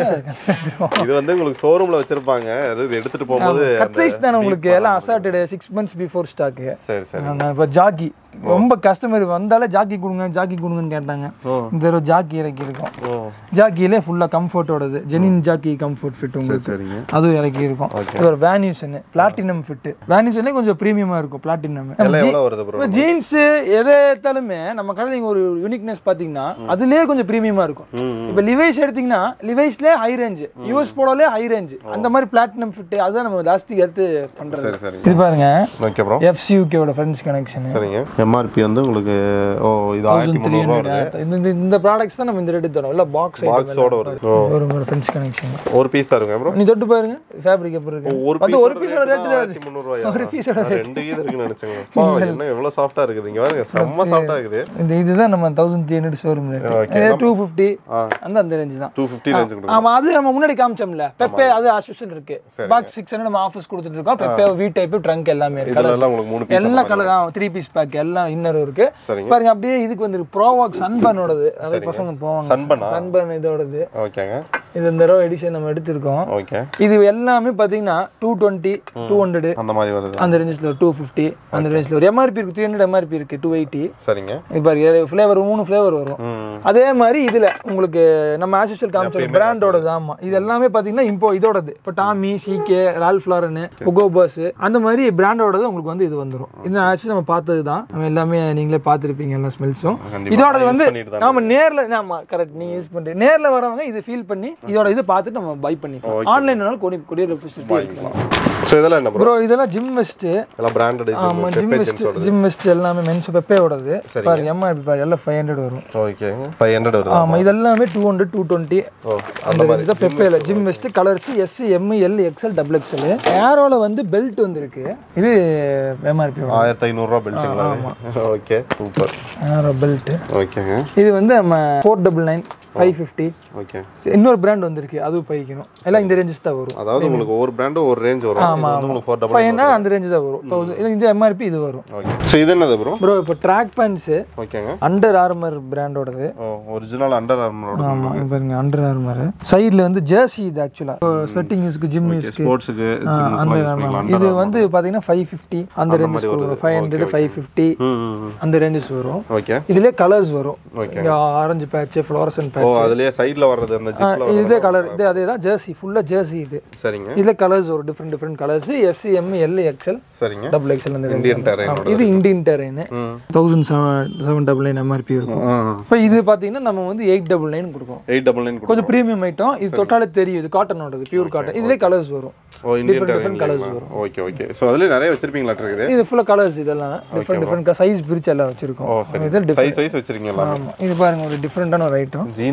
இது வந்து உங்களுக்கு ஷோரூம்ல வச்சிருப்பாங்க இது எடுத்துட்டு போகும்போது கட் சைஸ் தானே உங்களுக்கு எல்லாம் assorted six months before stock சரி சரி நான் இப்போ ஜாக்கி ரொம்ப கஸ்டமர் வந்தாலே ஜாக்கி கொடுங்க ஜாக்கி கொடுங்கன்னு கேட்டாங்க இந்த தடவை ஜாக்கி இறக்கி இருக்கோம் ஓ ஜாக்கியிலே ஃபுல்லாக கம்ஃபர்ட்டோடது ஜெனின் ஜாக்கி கம்ஃபர்ட் ஃபிட் உங்களுக்கு சரிங்க அதுவும் இறக்கி இருக்கும் இது ஒரு வேன்யூசன் பிளாட்டினம் ஃபிட் வேன்யூசனே கொஞ்சம் ப்ரீமியமா இருக்கும் பிளாட்டினம் எல்லாம் எவ்வளவு வருது ப்ரோ இப்போ ஜீன்ஸ் எதை எடுத்தாலுமே நம்ம கடையில் நீங்க ஒரு யூனிக்னஸ் பார்த்தீங்கன்னா அதுலயே கொஞ்சம் ப்ரீமியமா இருக்கும் ம் இப்போ லிவைஸ் எடுத்தீங்கன்னா லிவைஸ்லேயே ஹை ரேஞ்ச் யூஎஸ் போலோலே ஹை ரேஞ்ச் அந்த மாதிரி பிளாட்டினம் ஃபிட் அதுதான் நம்ம ஜாஸ்தி எடுத்து பண்றது சரி சரிங்க இது பாருங்க ஓகே ப்ரோ எஃப்சியூகேவோட ஃப்ரெண்ட்ஸ் கனெக்ஷன் சரிங்க எம்ஆர்பி வந்து உங்களுக்கு ஓ இது ஆயிரத்தி முந்நூறுபா வருது இந்த இந்த- இந்த ப்ராடக்ட்ஸ் தான் நம்ம இந்த ரேட்டு தரோம் இல்லை பாக்ஸ் பாக்ஸோட வருது ஓ ஒரு ஃப்ரெண்ட்ஸ் கனெக்ஷன் ஒரு பீஸ் தருங்க ப்ரோ நீ தொட்டு பாருங்க ஃபேப்ரிக் எப்படி இருக்கு ஒரு அது பீஸ் ஒரு பீஸோட ரேட்டு ஆயிரத்தி முந்நூறுபாயா ஒரு பீஸோட நான் ரெண்டு கீழ இருக்குன்னு நினைச்சேங்க அப்பா, என்ன எவ்வளவு சாஃப்டா இருக்குது இங்க பாருங்க செம்ம சாஃப்டா இருக்குது இந்த இதுதான் நம்ம thousand three hundred showroom Okay. Rate two fifty ஆ. அந்த அந்த ரேஞ்ச் தான் டூ ஃபிஃப்டி ரேஞ்சு கொடுங்க ஆமா அது நம்ம முன்னாடி காமிச்சோம்ல பெப்பே அது அஸ்யூஷன் இருக்கு பாக்ஸ் சிக்ஸ் ஹண்ட்ரட் நம்ம ஆஃபர்ஸ் கொடுத்துட்டு இருக்கோம் பெப்பே வீ டைப் ட்ரங்க் எல்லாமே இருக்கு இதுல எல்லாம் உங்களுக்கு மூணு பீஸ் எல்லா கலர் த்ரீ பீஸ் பேக் எல்லாம் இன்னரும் இருக்கு சரிங்க பாருங்க அப்படியே இதுக்கு வந்து ப்ரோவாக் சன்பனோடது நிறைய பசங்க போவாங்க சன்பனா சன்பன் இதோடது ஓகேங்க இது இந்த தடவை எடிஷன் நம்ம எடுத்திருக்கோம் ஓகே இது எல்லாமே பாத்தீங்கன்னா டூ டுவெண்ட்டி டூ ஹண்ட்ரட் அந்த மாதிரி வருது அந்த ரேஞ்சில் டூ ஃபிஃப்டி அந்த ரேஞ்சில் ஒரு எம்ஆர்பி இருக்கு த்ரீ ஹண்ட்ரட் எம்ஆர்பி இருக்கு டூ எயிட்டி சரிங்க இப்போ ஃப்ளேவர் மூணு ஃப்ளேவர் வரும் ம் அதே மாதிரி இதுல உங்களுக்கு நம்ம ஆசிஸ்டல் காமிச்சோம் பிராண்டோடது ஆமா இது எல்லாமே பாத்தீங்கன்னா இப்போ இதோடது இப்போ Tommy CK Ralph Lauren Hugo Boss அந்த மாதிரி பிராண்டோடது உங்களுக்கு வந்து இது வந்துரும் இது ஆக்சுவலி நம்ம பார்த்தது தான் நம்ம எல்லாமே நீங்களே பார்த்துருப்பீங்க எல்லா ஸ்மெல்ஸும் கண்டிப்பா. இதோடது நான் வந்து use பண்ணிட்டு தான் நாம நேர்ல ஆமா கரெக்ட் நீங்க யூஸ் பண்றீங்க நேர்ல வரவங்க இது ஃபீல் பண்ணி இதோட இது பார்த்துட்டு நம்ம பை பண்ணிக்கலாம் ஆன்லைன்னாலும் கொடி கொடியர் ஃபெசிலிட்டி ஸோ இதெல்லாம் என்ன ப்ரோ ப்ரோ இதெல்லாம் ஜிம் வெஸ்ட் எல்லாம் பிராண்டட் ஆமா ஜிம் வெஸ்ட் ஜிம் வெஸ்ட் எல்லாமே மென்ஸ் பெப்பேயோடது பாருங்க எம்ஆர்பி பாருங்க எல்லாம் ஃபைவ் ஹண்ட்ரட் வரும் ஓகே ஃபைவ் ஹண்ட்ரட் வருது ஆமா இது எல்லாமே டூ ஹண்ட்ரட் டூ டுவெண்ட்டி ஓ அந்த மாதிரி தான் பெப்பேல gym vest colours S M L XL double XL ஏரோல வந்து பெல்ட் வந்திருக்கு இது எம்ஆர்பி ஆயிரத்தி ஐநூறுரூவா பெல்ட்டுங்களா ஓகே சூப்பர் ஏரோ பெல்ட் ஓகேங்க இது வந்து நம்ம four double nine five fifty okay இன்னொரு பிராண்ட் வந்திருக்கு அதுவும் பைக்கணும் எல்லாம் இந்த ரேஞ்சஸ் தான் வரும் அதாவது உங்களுக்கு ஒவ்வொரு பிராண்டும் ஒரு ரேஞ்ச் வரும் இது வந்து உங்களுக்கு ஃபோர் டபுள் ஃபைவ்னா அந்த ரேஞ்சு தான் வரும் தௌசண்ட் இந்த எம்ஆர்பி இது வரும் ஓகே ஸோ இது என்னது ப்ரோ ப்ரோ இப்போ ட்ராக் பேண்ட்ஸு ஓகேங்க அண்டர் ஆர்மர் பிராண்டோடது ஓ ஒரிஜினல் அண்டர் ஆர்மரோட ஆமா இங்க பாருங்க அண்டர் ஆர்மர் சைடுல வந்து ஜெர்சி இது ஆக்சுவலா ஸ்வெட்டிங் யூஸ்க்கு ஜிம் யூஸ்க்கு ஸ்போர்ட்ஸுக்கு அந்த இது வந்து பாத்தீங்கன்னா ஃபைவ் ஃபிஃப்டி அந்த ரேஞ்சஸ் வரும் ஃபைவ் ஹண்ட்ரட் ஃபைவ் ஃபிஃப்டி ம் ம், ம் அந்த ரேஞ்சஸ் வரும் ஓகே இதுலயே கலர்ஸ் வரும் இங்க ஆரஞ்சு பேட்ச் ஃப்ளோரசன் ஓ பேட்ச் அதுலயே சைடுல வர்றது அந்த ஜிப்ல இதே கலர் இது அதே தான் ஜெர்சி ஃபுல்லா ஜெர்சி இது சரிங்க இதுல கலர்ஸ் வரும் different different colours S M L XL சரிங்க டபுள் எக்ஸ்எல் அந்த range. இந்தியன் டெரைன் ஆமா, இது இந்தியன் டெரைன் ம் thousand seven seven double nine MRP இருக்கும் இப்போ இது பார்த்தீங்கன்னா நம்ம வந்து எயிட் டபுள் நைன் கொடுக்கும் எயிட் டபுள் நைன் கொஞ்சம் ப்ரீமியம் ஐட்டம் இது தொட்டாலே தெரியும் இது காட்டனோடது பியூர் காட்டன் இதுலேயே கலர்ஸ் வரும் ஓ இந்தியன் different டெரைன் colours வரும். ஓகே ஓகே ஸோ அதுலயே நிறைய வச்சிருப்பீங்களா இருக்குது இது ஃபுல்லாக கலர்ஸ் இதெல்லாம் டிஃப்ரெண்ட் டிஃப்ரெண்ட் சைஸ் பிரிச்சு எல்லாம் வச்சிருக்கோம் ஓ சரி இது சைஸ் சைஸ் வச்சிருக்கீங்களா ஆமா இது பாருங்க ஒரு டிஃப்ரெண்டான ஒரு ஐட்டம் ஜீன்ஸ்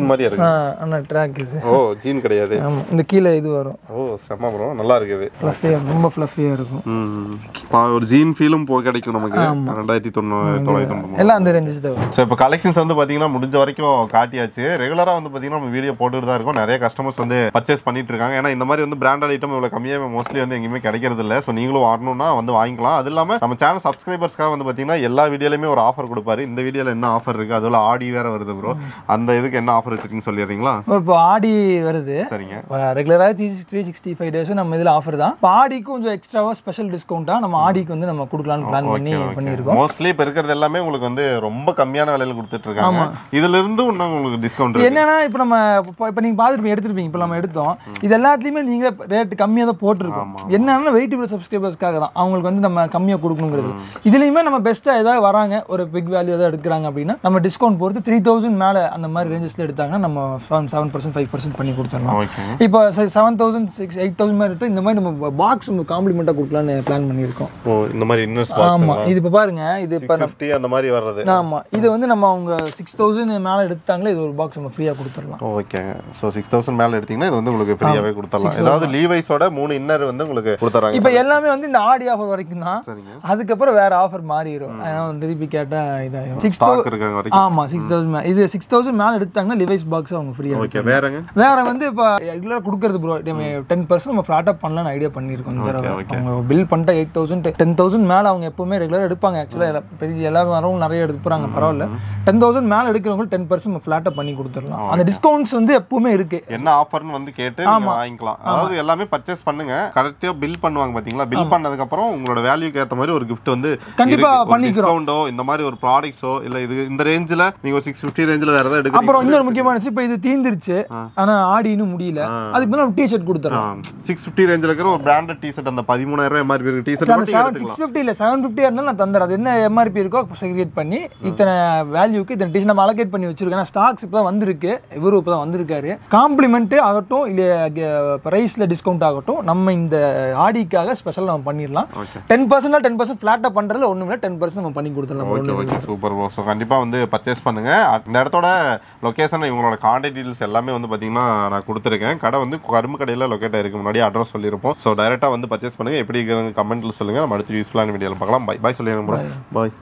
ஜீன் மாதிரியா இருக்கு ஆனால் ட்ராக் இது ஓ ஜீன் கிடையாது ஆமாம் இந்த கீழே இது வரும் ஓ செம்ம ப்ரோ நல்லா இருக்குது ஃப்ளஃபியாக ரொம்ப ஃப்ளஃபியாக இருக்கும் ம் பா- ஒரு ஜீன் ஃபீலும் போ கிடைக்கும் நமக்கு ரெண்டாயிரத்தி தொண்ணூறு தொள்ளாயிரத்தி தொண்ணூறு எல்லாம் அந்த ரேஞ்சஸ் தான் வரும் ஸோ இப்போ கலெக்ஷன்ஸ் வந்து பார்த்தீங்கன்னா முடிஞ்ச வரைக்கும் காட்டியாச்சு ரெகுலராக வந்து பார்த்தீங்கன்னா நம்ம வீடியோ போட்டுட்டு தான் இருக்கோம் நிறைய கஸ்டமர்ஸ் வந்து பர்ச்சேஸ் பண்ணிட்டு இருக்காங்க ஏன்னா இந்த மாதிரி வந்து பிராண்டட் ஐட்டம் இவ்வளோ கம்மியாக மோஸ்ட்லி வந்து எங்கேயுமே கிடைக்கிறது இல்லை ஸோ நீங்களும் வாங்கணும்னா வந்து வாங்கிக்கலாம் அது இல்லாமல் நம்ம சேனல் சப்ஸ்கிரைபர்ஸ்க்காக வந்து பார்த்தீங்கன்னா எல்லா வீடியோலையுமே ஒரு ஆஃபர் கொடுப்பாரு இந்த வீடியோவில் என்ன ஆஃபர் இருக்குது அதுல ஆடி வேற வருது ப்ரோ அந்த இதுக்கு என்ன ஆஃபர் வச்சிருக்கீங்கன்னு சொல்லிடுறீங்களா இப்போ ஆடி வருது சரிங்க ரெகுலராக த்ரீ த்ரீ சிக்ஸ்டி ஃபைவ் டேஸும் நம்ம இதில் ஆஃபர் தான் இப்போ ஆடிக்கு கொஞ்சம் எக்ஸ்ட்ராவாக ஸ்பெஷல் டிஸ்கவுண்ட்டாக நம்ம ஆடிக்கு வந்து நம்ம கொடுக்கலாம்னு பிளான் பண்ணி பண்ணியிருக்கோம் மோஸ்ட்லி இப்போ இருக்கிறது எல்லாமே உங்களுக்கு வந்து ரொம்ப கம்மியான விலையில கொடுத்துட்டு இருக்காங்க இதுல இருந்து இன்னும் உங்களுக்கு டிஸ்கவுண்ட் இப்போ என்னன்னா இப்போ நம்ம இப்போ இப்போ நீங்கள் பார்த்துருப்பீங்க எடுத்துருப்பீங்க இப்போ நம்ம எடுத்தோம் இது எல்லாத்துலேயுமே நீங்கள் ரேட் கம்மியாக தான் போட்டிருக்கோம் என்னன்னா வெயிட்டபிள் சப்ஸ்கிரைபர்ஸ்க்காக தான் அவங்களுக்கு வந்து நம்ம கம்மியாக கொடுக்கணுங்கிறது இதுலேயுமே நம்ம பெஸ்ட்டாக ஏதாவது வராங்க ஒரு பிக் வேல்யூ ஏதாவது எடுக்கிறாங்க அப்படின்னா நம்ம டிஸ்கவுண்ட் பொறுத்து த்ரீ தௌசண்ட் மேலே அந்த மாதிரி ரேஞ்சஸில் எடுத்தாங்கன்னா நம்ம seven seven percent five percent பண்ணி கொடுத்துடலாம் ஓகே இப்போ seven thousand six eight thousand மாதிரி இருக்கு இந்த மாதிரி நம்ம பாக்ஸ் நம்ம காம்ப்ளிமெண்ட்டாக கொடுக்கலான்னு பிளான் பண்ணியிருக்கோம் ஓ இந்த மாதிரி இன்னர்ஸ் பாக்ஸ் ஆமா இது இப்போ பாருங்க இது இப்போ ஃபிஃப்டி அந்த மாதிரி வர்றது ஆமா இது வந்து நம்ம அவங்க சிக்ஸ் தௌசண்ட் மேலே எடுத்தாங்களே இது ஒரு பாக்ஸ் நம்ம ஃப்ரீயாக கொடுத்துடலாம் ஓகேங்க ஸோ சிக்ஸ் தௌசண்ட் மேலே எடுத்தீங்கன்னா இது வந்து உங்களுக்கு ஃப்ரீயாகவே கொடுத்துடலாம் ஏதாவது லீவைஸோட மூணு இன்னர் வந்து உங்களுக்கு கொடுத்துறாங்க இப்போ எல்லாமே வந்து இந்த ஆடி ஆஃபர் வரைக்கும் தான் சரிங்க அதுக்கப்புறம் வேற ஆஃபர் மாறிடும் ஏன்னா வந்து திருப்பி கேட்டால் இதாயிரும் சிக்ஸ் ஸ்டாக் இருக்காங்க வரைக்கும் ஆமா சிக்ஸ் தௌசண்ட் இது சிக்ஸ் தௌசண்ட் மேலே எடுத்தாங்கன்னா லிவைஸ் பாக்ஸ் அவங்க ஃப்ரீயாக ஓகே வேறங்க வேற வந்து இப்போ ரெகுலராக கொடுக்கறது ப்ரோ டென் பர்சன்ட் நம்ம ஃப்ளாட்டாக பண்ணலாம்னு ஐடியா பண்ணியிருக்கோம் இந்த தடவை. okay. அவங்க பில் பண்ணிட்டா எயிட் தௌசண்ட் டென் தௌசண்ட் மேலே அவங்க எப்பவுமே ரெகுலராக எடுப்பாங்க ஆக்சுவலாக பெரிய எல்லா வரவும் நிறைய எடுத்து போகிறாங்க பரவாயில்ல டென் தௌசண்ட் மேலே எடுக்கிறவங்களுக்கு டென் பர்சன்ட் நம்ம ஃப்ளாட்டாக பண்ணி கொடுத்துடலாம் அந்த டிஸ்கவுண்ட்ஸ் வந்து எப்பவுமே இருக்கு என்ன ஆஃபர்னு வந்து கேட்டு நீங்க வாங்கிக்கலாம் அதாவது எல்லாமே பர்ச்சேஸ் பண்ணுங்க கரெக்டா பில் பண்ணுவாங்க பாத்தீங்களா பில் பண்ணதுக்கு அப்புறம் உங்களோட வேல்யூக்கு ஏத்த மாதிரி ஒரு gift வந்து கண்டிப்பா பண்ணிக்கிறோம். டிஸ்கவுண்டோ இந்த மாதிரி ஒரு ப்ராடக்ட்ஸோ இல்ல இது இந்த ரேஞ்சில நீங்க ஒரு சிக்ஸ் ஃபிஃப்டி ரேஞ்சில் வேற ஏதாவது எடுக்கிறீங்க அப்புறம் இன்னொரு முக்கியமான விஷயம் இப்போ இது தீந்துருச்சு ஆனா ஆடி இன்னும் முடியல அதுக்கு மேலே டி ஷர்ட் கொடுத்துறோம் சிக்ஸ் ஃபிஃப்டி ரேஞ்சில் இருக்கிற ஒரு பிராண்டட் டிஷர்ட் அந்த பதிமூணாயிரம் ரூபாய் மாதிரி இருக்கு டிஷர்ட் அந்த மட்டும் செவன் எடுத்துக்கலாம் சிக்ஸ் ஃபிஃப்டி இல்லை செவன் ஃபிஃப்டியாக இருந்தாலும் நான் தந்துடுறேன் அது என்ன எம்ஆர்பி இருக்கோ செக்ரிகேட் பண்ணி இத்தனை வேல்யூக்கு இத்தனை டிஷ் நம்ம அலோகேட் பண்ணி வச்சிருக்கோம் ஏன்னா ஸ்டாக்ஸ் இப்போ தான் வந்திருக்கு இவரும் இப்போ தான் வந்திருக்காரு காம்ப்ளிமெண்ட்டு ஆகட்டும் இல்லை ப்ரைஸில் டிஸ்கவுண்ட் ஆகட்டும் நம்ம இந்த ஆடிக்காக ஸ்பெஷல் நம்ம பண்ணிடலாம் Okay. Ten percent ten percent ஃப்ளாட்டாக பண்ணுறதுல ஒன்றும் இல்லை டென் பர்சன்ட் நம்ம பண்ணி கொடுத்துடலாம் okay okay super bro so கண்டிப்பாக வந்து பர்ச்சேஸ் பண்ணுங்க அ- இந்த இடத்தோட லொக்கேஷன் இவங்களோட கான்டாக்ட் டீடைல்ஸ் எல்லாமே வந்து பார்த்தீங்கன்னா நான் கொடுத்துருக்கேன் கடை வந்து கரும்பு கடையில் லொக்கேட் ஆயிருக்கு முன்னாடி அட்ரஸ் சொல்லியிருப்போம் ஸோ டைரெக்டாக வந்து பர்ச்சேஸ் பண்ணுங்க எப்படி இருக்கிறவங்க கமெண்ட்ல சொல்லுங்க நம்ம அடுத்து யூஸ்ஃபுல்லான வீடியோவில் பார்க்கலாம் பை பாய் சொல்லிடுங்க ப்ரோ பாய்